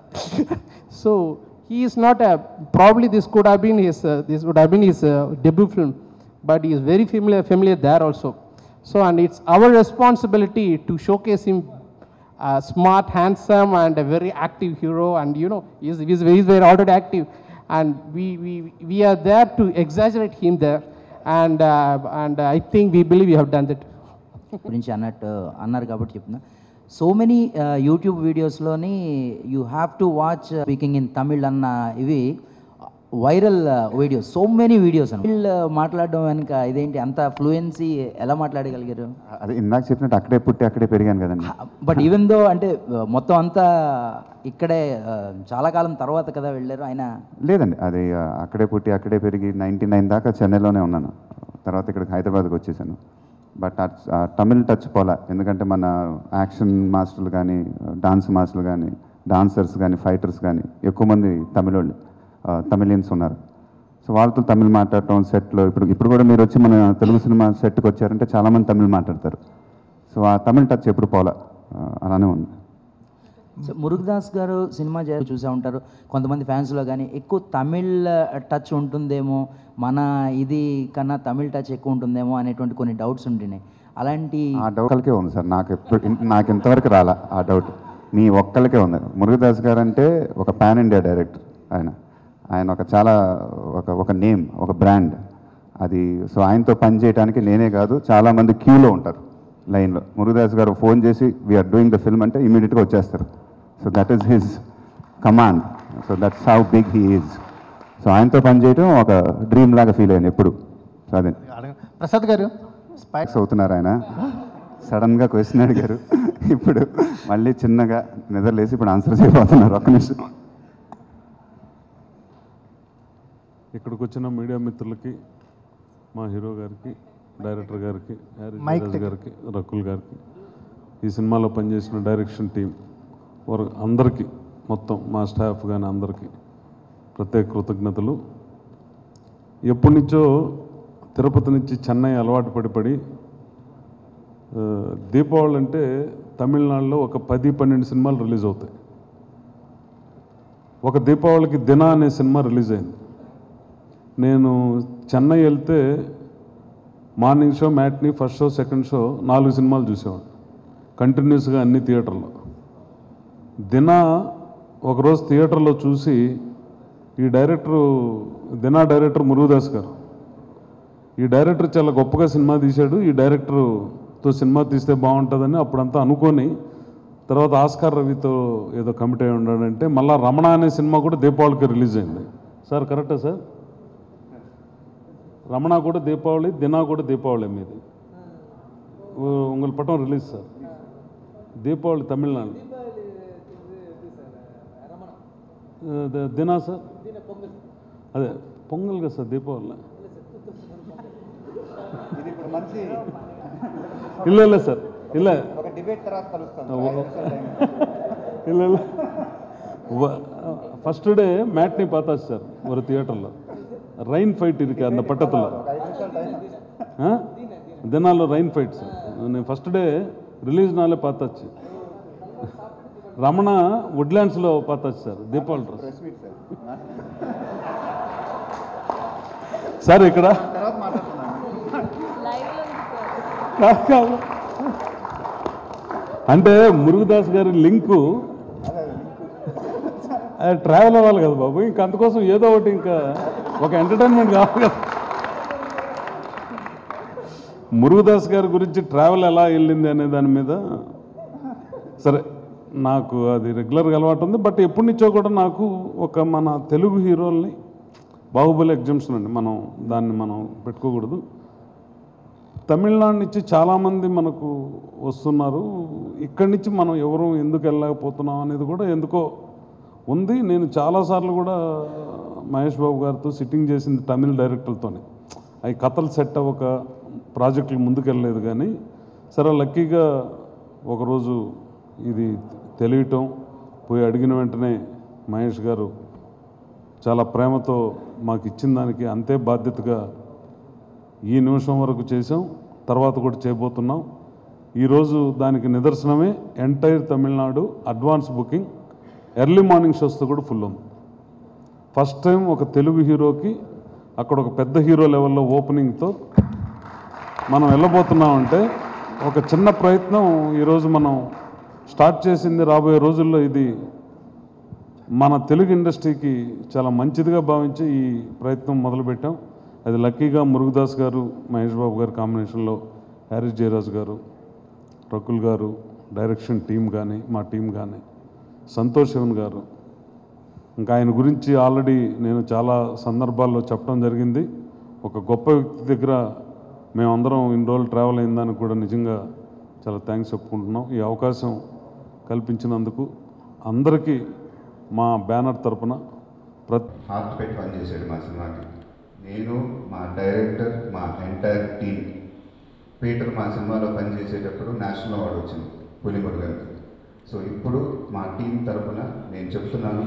so he is not a. Probably this could have been his. Uh, this would have been his uh, debut film, but he is very familiar familiar there also. So and it's our responsibility to showcase him. Uh, smart, handsome, and a very active hero, and you know he's, he's, he's very already active, and we, we, we are there to exaggerate him there, and uh, and I think we believe we have done that. గురించి అన్నట్టు అన్నారు కాబట్టి చెప్తున్నా so many YouTube వీడియోస్లోని you have to watch speaking in Tamil అన్న ఇవి viral videos so many videos Tamil మాట్లాడడం వెనుక ఇదేంటి అంత ఫ్లూయెన్సీ ఎలా మాట్లాడగలిగారు అది ఇందాక చెప్పినట్టు అక్కడే పుట్టి అక్కడే పెరిగాను కదండి బట్ ఈవెన్ దో అంటే uh, మొత్తం అంతా ఇక్కడే uh, చాలా కాలం తర్వాత కదా వెళ్ళారు ఆయన లేదండి అది ఆ, అక్కడే పుట్టి అక్కడే పెరిగి నైంటీ నైన్ దాకా చెన్నైలోనే ఉన్నాను తర్వాత ఇక్కడికి హైదరాబాద్కి వచ్చేసాను బట్ ఆ- ఆ తమిళ్ టచ్ పోలా ఎందుకంటే మన యాక్షన్ మాస్టర్లు కానీ డాన్స్ మాస్టర్లు కానీ డాన్సర్స్ కానీ ఫైటర్స్ కానీ ఎక్కువ మంది తమిళోళ్ళు తమిళియన్స్ ఉన్నారు సో వాళ్ళతో తమిళ్ మాట్లాడటం సెట్లో ఇప్పుడు ఇప్పుడు కూడా మీరు వచ్చి మన తెలుగు సినిమా సెట్కి వచ్చారంటే చాలామంది తమిళ్ మాట్లాడతారు సో ఆ తమిళ్ టచ్ ఎప్పుడు పోలా ఆ, అలానే ఉంది సో మురుగదాస్ గారు సినిమా చే- చూసే ఉంటారు కొంతమంది ఫ్యాన్స్లో కానీ ఎక్కువ తమిళ్ టచ్ ఉంటుందేమో మన ఇది కన్నా తమిళ్ టచ్ ఎక్కువ ఉంటుందేమో అనేటువంటి కొన్ని డౌట్స్ ఉంటున్నాయి అలాంటి ఆ డౌట్ ఒక్కరికే ఉంది సార్ నాకు ఎప్పుడు ఇన్- నాకు ఇంతవరకు రాలా ఆ డౌట్ మీ ఒక్కరికే ఉంది మురుగదాస్ గారు అంటే ఒక పాన్ ఇండియా డైరెక్టర్ ఆయన ఆయన ఒక చాలా ఒక ఒక నేమ్ ఒక బ్రాండ్ అది సో ఆయనతో పని చేయడానికి నేనే కాదు చాలామంది క్యూలో ఉంటారు లైన్లో మురుగదాస్ గారు ఫోన్ చేసి వీఆర్ డూయింగ్ ద ఫిల్మ్ అంటే ఇమీడియట్గా వచ్చేస్తారు so that is his command so that's how big he is so ఆయనతో పని చేయడం ఒక డ్రీమ్ లాగా ఫీల్ అయ్యాను ఎప్పుడు సో అదే అడగ- ప్రసాద్ గారు స్పై రిలాక్స్ అవుతున్నారు ఆయన సడన్గా క్వశ్చన్ అడిగారు ఇప్పుడు మళ్ళీ చిన్నగా నిద్రలేసి ఇప్పుడు ఆన్సర్ చేయబోతున్నారు ఒక్క నిమిషం ఇక్కడికి వచ్చిన మీడియా మిత్రులకి మా హీరో గారికి డైరెక్టర్ గారికి హ్యారీ మైక్ జయరాజ్ దగ్గర. గారికి రకుల్ గారికి ఈ సినిమాలో పనిచేసిన డైరెక్షన్ టీం వారు అందరికీ మొత్తం మా స్టాఫ్ కానీ అందరికీ ప్రత్యేక కృతజ్ఞతలు ఎప్పటి నుంచో తిరుపతి నుంచి చెన్నై అలవాటు పడి పడి ఆ, దీపావళి అంటే తమిళనాడులో ఒక పది పన్నెండు సినిమాలు రిలీజ్ అవుతాయి ఒక దీపావళికి దిన అనే సినిమా రిలీజ్ అయింది నేను చెన్నై వెళ్తే morning show matinee first show second show నాలుగు సినిమాలు చూసేవాడిని కంటిన్యూస్గా అన్ని థియేటర్లో దిన ఒకరోజు థియేటర్లో చూసి ఈ డైరెక్టరు దినా డైరెక్టర్ మురుగదాస్ గారు ఈ డైరెక్టర్ చాలా గొప్పగా సినిమా తీశాడు ఈ డైరెక్టర్తో సినిమా తీస్తే బాగుంటుందని అప్పుడంతా అనుకొని తర్వాత ఆస్కార్ రవితో ఏదో కమిట్ అయి ఉన్నాడంటే మళ్ళా రమణ అనే సినిమా కూడా దీపావళికి రిలీజ్ అయింది సార్ కరెక్టా సార్ రమణ కూడా దీపావళి దినా కూడా దీపావళి మీది ఉ- உங்கள் படம் ரிலீஸ் சார் தீபாவளி தமிழ்நாடு அஹ் தி- தினா சார் అదే పొంగల్ కదా సార్ దీపావళి ಇಲ್ಲ ಇಲ್ಲ ಸರ್ ಇಲ್ಲ ಇಲ್ಲ ಇಲ್ಲ ஃபர்ஸ்ட் டே மேட்னி பார்த்தாச்சு சார் ஒரு தியேட்டரில் ரைன் ஃபைட் இருக்கு அந்த பட்டத்தில் ஆ தினால ரைன் ஃபைட் சார் నేను ఫస్ట్ డే రిలీజ్ నాలే பார்த்தாச்சு రమణ వుడ్లాండ్స్లో பார்த்தாச்சு సార్ దీపావళి డ్రెస్ సార్ ఇక్కడ కాదు, కాదు. అంటే మురుగదాస్ గారి లింకు అది ట్రావెల్ అవ్వాలి కదా బాబు ఇంకా అందుకోసం ఏదో ఒకటి ఇంకా ఒక ఎంటర్టైన్మెంట్ కావాలి కదా మురుగదాస్ గారి గురించి ట్రావెల్ ఎలా వెళ్ళింది అనే దాని మీద సరే నాకు అది రెగ్యులర్గా అలవాటు ఉంది బట్ ఎప్పటి నుంచో కూడా నాకు ఒక మన తెలుగు హీరోల్ని బాహుబలి ఎగ్జామ్షన్ అండి మనం దాన్ని మనం పెట్టుకోకూడదు తమిళనాడు నుంచి చాలామంది మనకు వస్తున్నారు ఇక్కడి నుంచి మనం ఎవరు ఎందుకు వెళ్ళలేకపోతున్నాం అనేది కూడా ఎందుకో ఉంది నేను చాలాసార్లు కూడా మహేష్ బాబు గారితో సిట్టింగ్ చేసింది తమిళ డైరెక్టర్తోనే అవి కథలు సెట్ అవ్వక ప్రాజెక్టులు ముందుకెళ్ళలేదు కానీ సరే లక్కీగా ఒకరోజు ఇది తెలియటం పోయి అడిగిన వెంటనే మహేష్ గారు చాలా ప్రేమతో మాకు ఇచ్చిన దానికి అంతే బాధ్యతగా ఈ నిమిషం వరకు చేసాం తర్వాత కూడా చేయబోతున్నాం ఈరోజు దానికి నిదర్శనమే entire Tamil Nadu advance booking early morning షోస్తో కూడా ఫుల్ ఉంది ఫస్ట్ టైం ఒక తెలుగు హీరోకి అక్కడ ఒక పెద్ద హీరో లెవెల్లో ఓపెనింగ్తో మనం వెళ్ళబోతున్నామంటే ఒక చిన్న ప్రయత్నం ఈరోజు మనం స్టార్ట్ చేసింది రాబోయే రోజుల్లో ఇది మన తెలుగు ఇండస్ట్రీకి చాలా మంచిదిగా భావించి ఈ ప్రయత్నం మొదలుపెట్టాం అది లక్కీగా మురుగదాస్ గారు మహేష్ బాబు గారి కాంబినేషన్లో హ్యారిస్ జయరాజ్ గారు రకుల్ గారు డైరెక్షన్ టీం కానీ మా టీం కానీ సంతోష్ శివన్ గారు ఇంకా ఆయన గురించి ఆల్రెడీ నేను చాలా సందర్భాల్లో చెప్పడం జరిగింది ఒక గొప్ప వ్యక్తి దగ్గర మేమందరం ఇన్ని రోజులు ట్రావెల్ అయిన దానికి కూడా నిజంగా చాలా థ్యాంక్స్ చెప్పుకుంటున్నాం ఈ అవకాశం కల్పించినందుకు అందరికీ మా బ్యానర్ తరపున ప్రతి హార్ట్ పెట్టి పనిచేసాడు మా సినిమాకి నేను మా డైరెక్టర్ మా ఎంటైర్ టీం పీటర్ మా సినిమాలో పనిచేసేటప్పుడు నేషనల్ అవార్డు వచ్చింది పులిమురుగన్కి సో ఇప్పుడు మా టీం తరపున నేను చెప్తున్నాను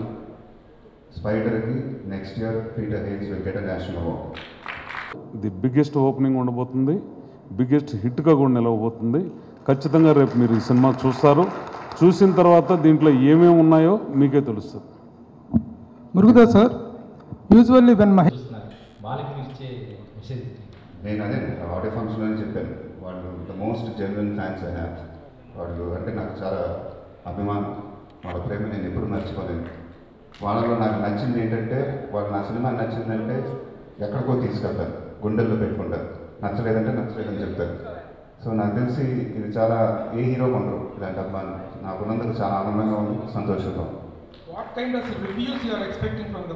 స్పైడర్కి next year Peter Heins will get national award ఇది బిగ్గెస్ట్ ఓపెనింగ్ ఉండబోతుంది బిగ్గెస్ట్ హిట్గా కూడా నిలవబోతుంది ఖచ్చితంగా రేపు మీరు ఈ సినిమా చూస్తారు చూసిన తర్వాత దీంట్లో ఏమేమి ఉన్నాయో మీకే తెలుస్తుంది Murugadoss sir usually when Mahesh వాళ్ళకి మీరు ఇచ్చే మెసేజ్ నేను అదే ఆడియో ఫంక్షన్లో అని చెప్పాను వాళ్ళు the most genuine fans I have వాళ్ళు అంటే నాకు చాలా అభిమానం వాళ్ళ ప్రేమ నేను ఎప్పుడు మర్చిపోలేను వాళ్ళలో నాకు నచ్చింది ఏంటంటే వాళ్ళు నా సినిమా నచ్చిందంటే ఎక్కడికో తీసుకెళ్తారు గుండెల్లో పెట్టుకుంటారు నచ్చలేదంటే నచ్చలేదని చెప్తారు సో నాకు తెలిసి ఇది చాలా ఏ హీరో ఉండరు ఇలాంటి అభిమానం నాకు ఉన్నందుకు చాలా ఆనందంగా ఉంది సంతోషంగా ఉంది what kind of reviews you are expecting from the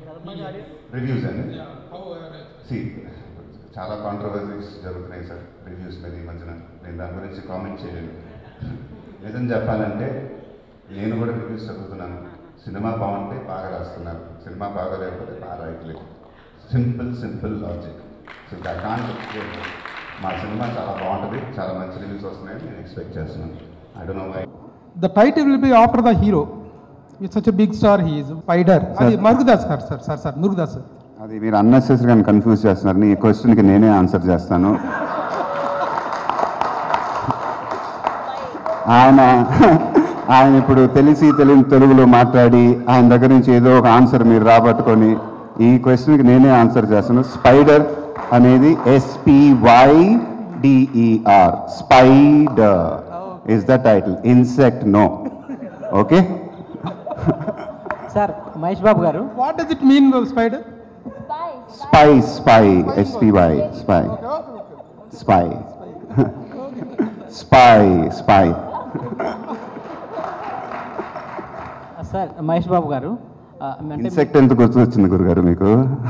reviews అండి సి చాలా కాంట్రవర్సీస్ జరుగుతున్నాయి సార్ రివ్యూస్ మీద ఈ మధ్యన నేను దాని గురించి కామెంట్ చేయలేను నిజం చెప్పాలంటే నేను కూడా రివ్యూస్ చదువుతున్నాను సినిమా బాగుంటే బాగా రాస్తున్నారు సినిమా బాగా లేకపోతే బాగా రాయట్లేదు సింపుల్ సింపుల్ లాజిక్ సో దా కాంట్ మా సినిమా చాలా బాగుంటుంది చాలా మంచి రివ్యూస్ వస్తున్నాయని నేను ఎక్స్పెక్ట్ చేస్తున్నాను I don't know why the title will be after the hero it's such big star he's spider అది Murugadoss sir sir sir sir Murugadoss sir అది మీరు అన్నెసెసరీగా కన్ఫ్యూజ్ చేస్తున్నారు ఈ క్వశ్చన్కి నేనే ఆన్సర్ చేస్తాను ఆయన ఆయన ఇప్పుడు తెలిసి తెలియని తెలుగులో మాట్లాడి ఆయన దగ్గర నుంచి ఏదో ఒక ఆన్సర్ మీరు రాబట్టుకొని ఈ క్వశ్చన్కి నేనే ఆన్సర్ చేస్తాను స్పైడర్ అనేది S P Y D E R spider is the title insect no okay sir Mahesh Babu garu what does it mean spider spy spy S P Y spy spy spy spy sir Mahesh Babu garu ఆ, అంటే ఇన్సెక్ట్ ఎంత గుర్తొచ్చింది గురుగారు మీకు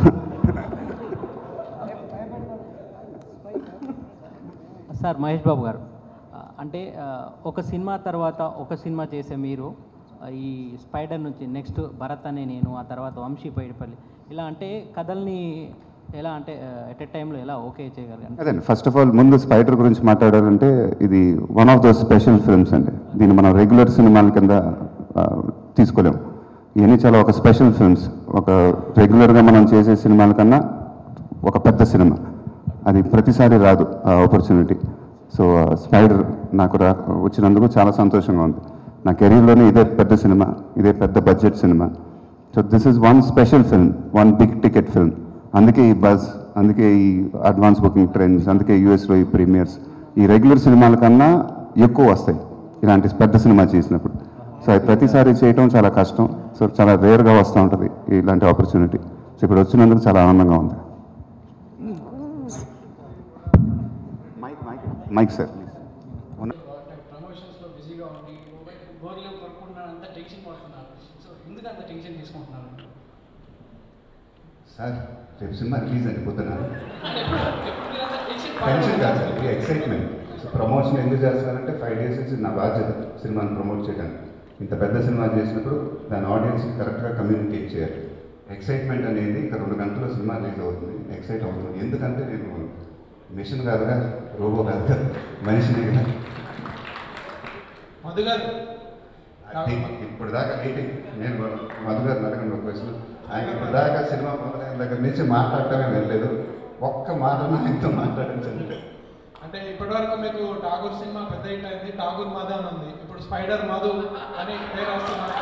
సార్ మహేష్ బాబు గారు ఆ, అంటే ఆ, ఒక సినిమా తర్వాత ఒక సినిమా చేసే మీరు ఆ, ఈ స్పైడర్ నుంచి నెక్స్ట్ భరత్ అనే నేను ఆ తర్వాత వంశీ పైడిపల్లి ఇలా అంటే కథల్ని ఎలా అంటే ఎట్ ఎ టైంలో ఎలా ఓకే చేయగలిగాను అదే ఫస్ట్ ఆఫ్ ఆల్ ముందు స్పైడర్ గురించి మాట్లాడాలంటే ఇది one of the special films అండి దీన్ని మనం రెగ్యులర్ సినిమాల కింద ఆ, తీసుకోలేం ఇవన్నీ చాలా ఒక స్పెషల్ ఫిల్మ్స్ ఒక రెగ్యులర్గా మనం చేసే సినిమాల కన్నా ఒక పెద్ద సినిమా అది ప్రతిసారి రాదు ఆ ఆపర్చునిటీ సో స్పైడర్ నాకు రా వచ్చినందుకు చాలా సంతోషంగా ఉంది నా కెరీర్లోనే ఇదే పెద్ద సినిమా ఇదే పెద్ద బడ్జెట్ సినిమా so this is one special film one big ticket film అందుకే ఈ బజ్ అందుకే ఈ అడ్వాన్స్ బుకింగ్ ట్రెండ్స్ అందుకే యూఎస్లో ఈ ప్రీమియర్స్ ఈ రెగ్యులర్ సినిమాల కన్నా ఎక్కువ వస్తాయి ఇలాంటి పెద్ద సినిమా చేసినప్పుడు సో అది ప్రతిసారి చేయటం చాలా కష్టం సో చాలా రేర్గా వస్తూ ఉంటుంది ఇలాంటి ఆపర్చునిటీ సో ఇప్పుడు వచ్చినందుకు చాలా ఆనందంగా ఉంది మైక్ సార్ ప్రమోషన్స్లో బిజీగా ఉండి గోర్లు కొనుక్కుంటున్నాను అంత టెన్షన్ పడుతున్నాను సో ఎందుకు అంత టెన్షన్ తీసుకుంటున్నాను సార్ రేపు సినిమా రిలీజ్ అండి పొద్దున టెన్షన్ కాదు సార్ ఇది ఎక్సైట్మెంట్ సో ప్రమోషన్ ఎందుకు చేస్తున్నారంటే ఫైవ్ డేస్ నుంచి నా బాధ్యత సినిమాని ప్రమోట్ చేయడానికి ఇంత పెద్ద సినిమా చేసినప్పుడు దాని ఆడియన్స్కి కరెక్ట్గా కమ్యూనికేట్ చేయాలి ఎక్సైట్మెంట్ అనేది ఇంకా రెండు గంటల్లో సినిమా రిలీజ్ అవుతుంది ఎక్సైట్ అవుతుంది ఎందుకంటే నేను మిషన్ కాదుగా రోబో కాదుగా మనిషిని కదా మధు గారు అది ఇప్పుడు దాకా మీటింగ్ నేను మధు గారిని అడగండి ఒక క్వశ్చన్ ఆయన ఇప్పుడు దాకా సినిమా మొదలైన దగ్గర నుంచి మాట్లాడటమే వెళ్ళలేదు ఒక్క మాట ఆయనతో మాట్లాడించండి అంటే ఇప్పటివరకు మీకు ఠాగూర్ సినిమా పెద్ద హిట్ అయింది ఠాగూర్ మధు అని ఉంది ఇప్పుడు స్పైడర్ మధు అని పేరు వస్తున్నారు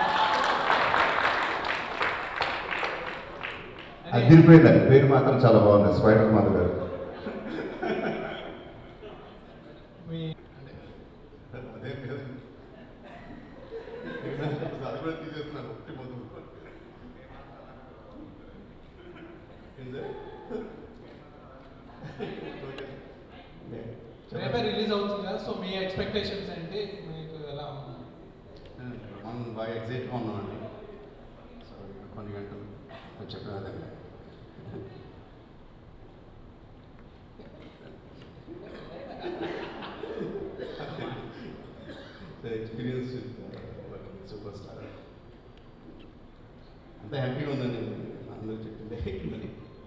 అదిరిపోయిందండి పేరు మాత్రం చాలా బాగుంది స్పైడర్ మధు గారు మీ అదే పేరు. అది కూడా తీసేస్తున్నాను ఒకటి మొదలు. ఏంది? రేపే రిలీజ్ అవుతుంది కదా సో మీ ఎక్స్పెక్టేషన్స్ ఏంటి మీకు ఎలా ఉంది మనం బాగా ఎగ్జైట్గా ఉన్నామండి సో కొన్ని గంటలు కొంచెం చెప్పిన విధంగా ఎక్స్పీరియన్స్ సూపర్ స్టార్ అంత హ్యాపీగా ఉందండి అందరూ చెప్పింది మరి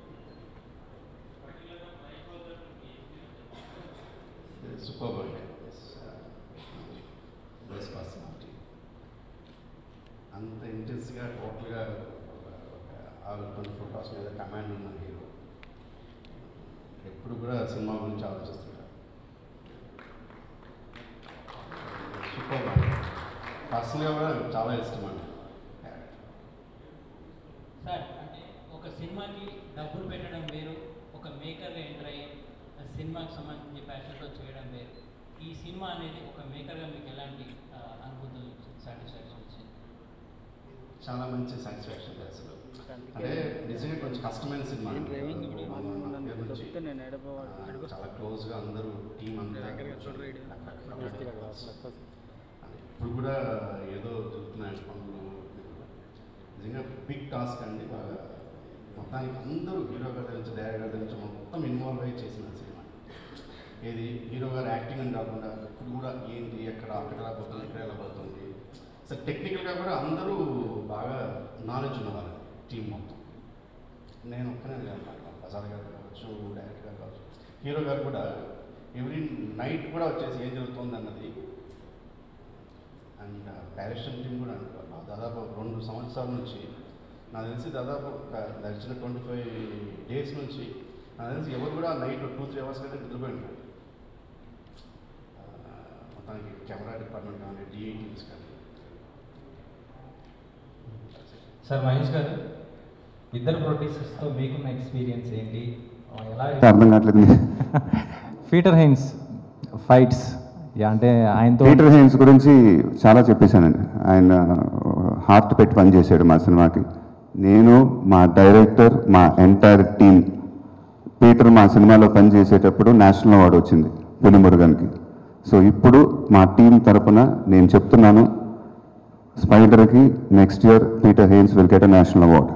సూపర్ అండి బెస్ట్ పర్సనాలిటీ అంత ఇంటెన్స్గా టోటల్గా ఆరు ట్వంటీ ఫోర్ అవర్స్ మీద కమాండ్ ఉన్న హీరో ఎప్పుడు కూడా సినిమా గురించి ఆలోచిస్తుంటారు సూపర్ అండి పర్సనల్గా కూడా చాలా ఇష్టం అండి సార్ అంటే ఒక సినిమాకి డబ్బులు పెట్టడం వేరు ఒక మేకర్గా ఎంటర్ అయ్యి ఆ సినిమాకి సంబంధించి ప్యాషన్తో చేయడం వేరు ఈ సినిమా అనేది ఒక మేకర్గా మీకు ఎలాంటి ఆ, అనుభూతులు సాటిస్ఫాక్షన్ వచ్చింది చాలా మంచి సాటిస్ఫాక్షన్ అసలు అంటే నిజంగా కొంచెం కష్టమైన సినిమా నేను డ్రైవింగ్ ఇప్పుడు మన బాగున్నాను. దగ్గర నుంచి, చెప్తే నేను ఎడప- ఆ, అడుగు- చాలా క్లోజ్గా అందరూ టీం అంతా దగ్గరగా చూడరు ఈడు. కూర్చొని ఇప్పుడు కూడా ఏదో జరుగుతున్నాయి పనులు నిజంగా బిగ్ టాస్క్ అండి బాగా మొత్తానికి అందరూ హీరో గారి నుంచి డైరెక్టర్ గారి నుంచి మొత్తం ఇన్వాల్వ్ అయ్యి చేసిన సినిమా ఏది హీరో గారు యాక్టింగ్ అని కాకుండా ఇప్పుడు కూడా ఏంటి ఎక్కడ అక్కడ ఎలా పోతుంది ఇక్కడ ఎలా పోతుంది అసలు టెక్నికల్గా కూడా అందరూ బాగా నాలెడ్జ్ ఉన్నవారు టీం మొత్తం నేను ఒక్కనే కాదు ప్రసాద్ గారు కావచ్చు డైరెక్టర్ గారు కావచ్చు హీరో గారు కూడా ఎవ్రీ నైట్ కూడా వచ్చేసి ఏం జరుగుతుంది అన్నది అండ్ డైరెక్షన్ టీం కూడా అండి దాదాపు రెండు సంవత్సరాల నుంచి నాకు తెలిసి దాదాపు ఒక నడిచిన ట్వంటీ ఫైవ్ డేస్ నుంచి నాకు తెలిసి ఎవరు కూడా నైట్ టూ త్రీ అవర్స్ కంటే నిద్రపోయి ఉంటారు ఆ, మొత్తానికి కెమెరా డిపార్ట్మెంట్ కానీ డిఏ టీమ్స్ కానీ సార్ మహేష్ గారు ఇద్దరు ప్రొడ్యూసర్స్తో మీకున్న ఎక్స్పీరియన్స్ ఏంటి ఎలా అర్థం కావట్లేదు పీటర్ హైన్స్ ఫైట్స్ అంటే ఆయనతో పీటర్ హెయిన్స్ గురించి చాలా చెప్పేశానండి ఆయన హార్ట్ పెట్టి పనిచేశాడు మా సినిమాకి నేను మా డైరెక్టర్ మా ఎంటైర్ టీం పీటర్ మా సినిమాలో పనిచేసేటప్పుడు నేషనల్ అవార్డు వచ్చింది పులిమురుగన్కి సో ఇప్పుడు మా టీం తరపున నేను చెప్తున్నాను స్పైడర్కి next year Peter Heins will get a national award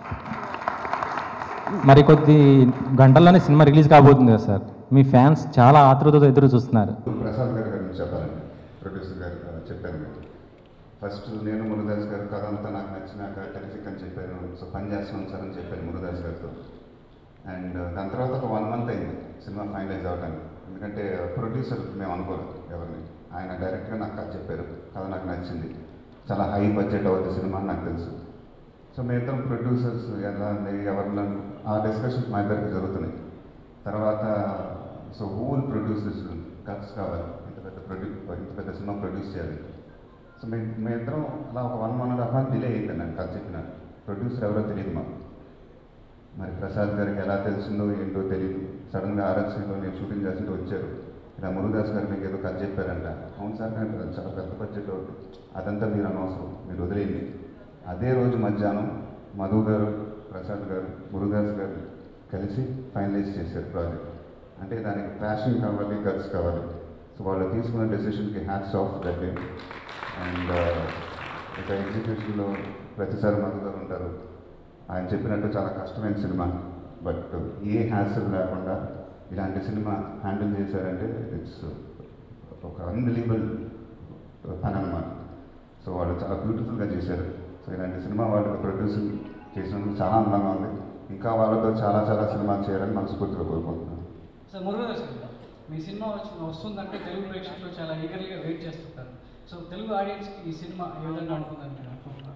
మరి కొద్ది గంటల్లోనే సినిమా రిలీజ్ కాబోతుంది కదా సార్ మీ ఫ్యాన్స్ చాలా ఆతృతతో ఎదురు చూస్తున్నారు ప్రసాద్ గారి గురించి చెప్పాలండి ప్రొడ్యూసర్ గారు చెప్పాను మీకు ఫస్ట్ నేను మురుదాస్ గారు కథ అంతా నాకు నచ్చినాక టెరిఫిక్ అని చెప్పాను సో పని చేస్తున్నాను సార్ అని చెప్పాను మురుదాస్ గారితో అండ్ దాని తర్వాత ఒక వన్ మంత్ అయింది సినిమా ఫైనలైజ్ అవ్వడానికి ఎందుకంటే ప్రొడ్యూసర్ మేము అనుకోలేదు ఎవరిని ఆయన డైరెక్ట్గా నాకు కథ చెప్పారు కథ నాకు నచ్చింది చాలా హై బడ్జెట్ అవుతుంది సినిమా అని నాకు తెలుసు సో మేము ఇద్దరం ప్రొడ్యూసర్స్ ఎలా ఉంది ఎవరిని ఆ డిస్కషన్స్ మా ఇద్దరికి జరుగుతున్నాయి తర్వాత సో హూల్ ప్రొడ్యూసర్స్ కట్స్ కావాలి ఇంత పెద్ద ప్రొడ్యూ ఇంత పెద్ద సినిమా ప్రొడ్యూస్ చేయాలి సో మేము మేమిద్దరం అలా ఒక one one and half month delay అయింది నాకు కథ చెప్పిన ప్రొడ్యూసర్ ఎవరో తెలియదు మాకు మరి ప్రసాద్ గారికి ఎలా తెలిసిందో ఏంటో తెలియదు సడన్గా ఆర్ఎఫ్సీలో నేను షూటింగ్ చేస్తుంటే వచ్చారు ఇలా మురుదాస్ గారు మీకు ఏదో కథ చెప్పారంట అవును సార్ కానీ అది చాలా పెద్ద బడ్జెట్ అవుతుంది అదంతా మీరు అనవసరం మీరు వదిలేయండి అదే రోజు మధ్యాహ్నం మధు గారు ప్రసాద్ గారు మురుదాస్ గారు కలిసి ఫైనలైజ్ చేశారు ప్రాజెక్ట్ అంటే దానికి ప్యాషన్ కావాలి గట్స్ కావాలి సో వాళ్ళు తీసుకున్న డెసిషన్కి hats off that day and ఇక ఎగ్జిక్యూషన్లో ప్రతిసారి మధు గారు ఉంటారు ఆయన చెప్పినట్టు చాలా కష్టమైన సినిమా బట్ ఏ హ్యాసల్ లేకుండా ఇలాంటి సినిమా హ్యాండిల్ చేశారంటే ఇట్స్ ఒక అన్బిలీవబుల్ పని అనమాట సో వాళ్ళు చాలా బ్యూటిఫుల్గా చేశారు సో ఇలాంటి సినిమా వాళ్ళకి ప్రొడ్యూసింగ్ చేసినందుకు చాలా అందంగా ఉంది ఇంకా వాళ్ళతో చాలా చాలా సినిమాలు చేయాలని మనస్ఫూర్తిగా కోరుకుంటున్నాను సార్ మురుగదాస్ గారు మీ సినిమా వచ్చి వస్తుందంటే తెలుగు ప్రేక్షకులు చాలా ఈగర్లీగా వెయిట్ చేస్తుంటారు సో తెలుగు ఆడియన్స్కి ఈ సినిమా ఏ విధంగా ఉంటుందని నేను అనుకుంటున్నాను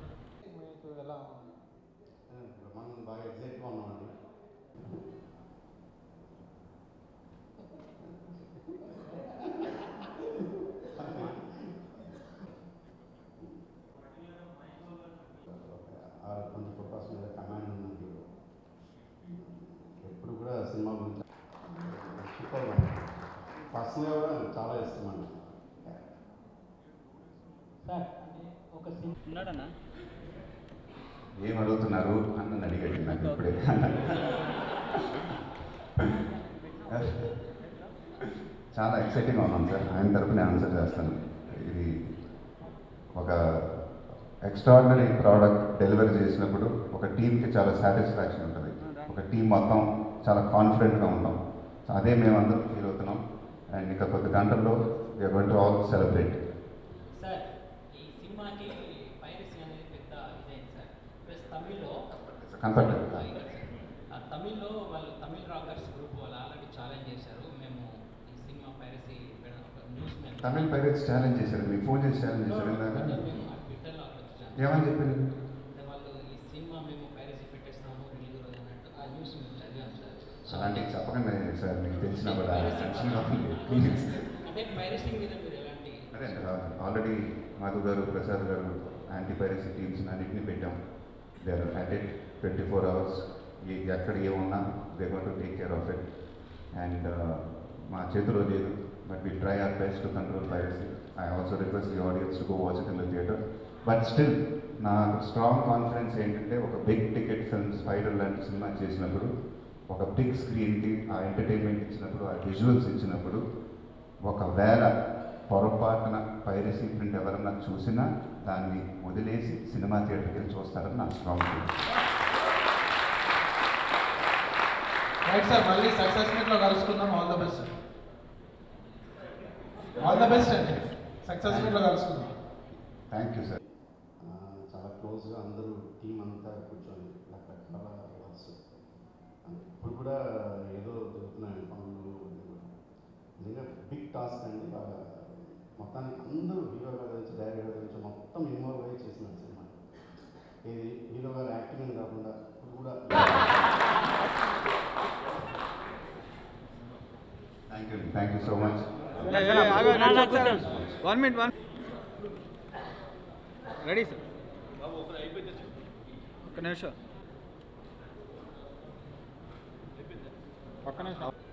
మనం బాగా ఎగ్జైట్గా ఉన్నామండి కొంచెం ఫోకస్ మీద కమాండ్ ఉందండి ఎప్పుడు కూడా సినిమా గురించి సూపర్ పర్సనల్గా కూడా చాలా ఇష్టం అండి సార్ అంటే ఒక సినిమా ఉన్నాడన్నా ఏం అడుగుతున్నారు అని నన్ను అడిగాడు నాకు ఇప్పుడే చాలా ఎక్సైటింగ్గా ఉన్నాను సార్ ఆయన తరపున నేను ఆన్సర్ చేస్తాను ఇది ఒక ఎక్స్ట్రాడినరీ ప్రోడక్ట్ డెలివరీ చేసినప్పుడు ఒక టీంకి చాలా సాటిస్ఫాక్షన్ ఉంటుంది ఒక టీం మొత్తం చాలా కాన్ఫిడెంట్గా ఉంటాం సో అదే మేమందరం ఫీల్ అవుతున్నాం అండ్ ఇంకా కొద్ది గంటల్లో we're going to all celebrate sir ఈ సినిమాకి పైరసీ అనేది పెద్ద ఇదైంది సార్ ప్లస్ తమిళ్లో కనపడలేదు. ఆ, ఇక్కడ సార్. ఆ తమిళ్లో వాళ్ళు తమిళ్ రాకర్స్ గ్రూప్ వాళ్ళు ఆల్రెడీ ఛాలెంజ్ చేశారు మేము ఈ సినిమా పైరసీ ఒక న్యూస్ మేము తమిళ పైరేట్స్ ఛాలెంజ్ చేశారు మీకు ఫోన్ చేసి ఛాలెంజ్ చేశారు ఇందాక అంటే మేము ఆ ట్విట్టర్లో అక్కడ చూసాం. ఏమని చెప్పారు అంటే వాళ్ళు ఈ సినిమా మేము పైరసీ పెట్టేస్తున్నాము రిలీజ్ రోజు అన్నట్టు ఆ న్యూస్ మేము చదివాం సార్ అలాంటివి చెప్పకండి సార్ మీకు తెలిసినా కూడా టెన్షన్గా ఉంది అంటే పైరసీ మీద మీరు ఎలాంటి అదే ఆల్రెడీ మధు గారు ప్రసాద్ గారు యాంటీ పైరసీ టీమ్స్ అన్నింటినీ పెట్టాం they are at it twenty four hours ఎక్కడ ఏమున్నా they got to take care of it and మా చేతిలో లేదు but we try our best to control piracy I also request the audience to go watch it in the theatre but still నా strong confidence ఏంటంటే ఒక big ticket film spider లాంటి సినిమా చేసినప్పుడు ఒక బిగ్ స్క్రీన్కి ఆ ఎంటర్టైన్మెంట్ ఇచ్చినప్పుడు ఆ విజువల్స్ ఇచ్చినప్పుడు ఒకవేళ పొరపాటున పైరసీ ప్రింట్ ఎవరన్నా చూసినా దాన్ని వదిలేసి సినిమా థియేటర్కి వెళ్ళి చూస్తారని నా స్ట్రాంగ్ ఫీలింగ్ రైట్ సార్ మళ్ళీ సక్సెస్ మీట్లో కలుసుకుందాం all the best all the best అండి సక్సెస్ మీట్లో కలుసుకుందాం థ్యాంక్ యూ సార్ చాలా క్లోజ్గా అందరూ టీం అంతా కూర్చొని రకరకాల వర్క్స్ ఇప్పుడు కూడా ఏదో జరుగుతున్నాయి పనులు ఇది కూడా. నిజంగా బిగ్ టాస్క్ అండి బాగా మొత్తానికి అందరూ హీరో గారి నుంచి డైరెక్టర్ గారి నుంచి మొత్తం ఇన్వాల్వ్ అయ్యి చేసిన సినిమా ఇది హీరో గారు యాక్టింగ్ అని కాకుండా ఇప్పుడు కూడా thank you thank you so much one minute one ready sir ఒక్క నిమిషం ఒక్క నిమిషం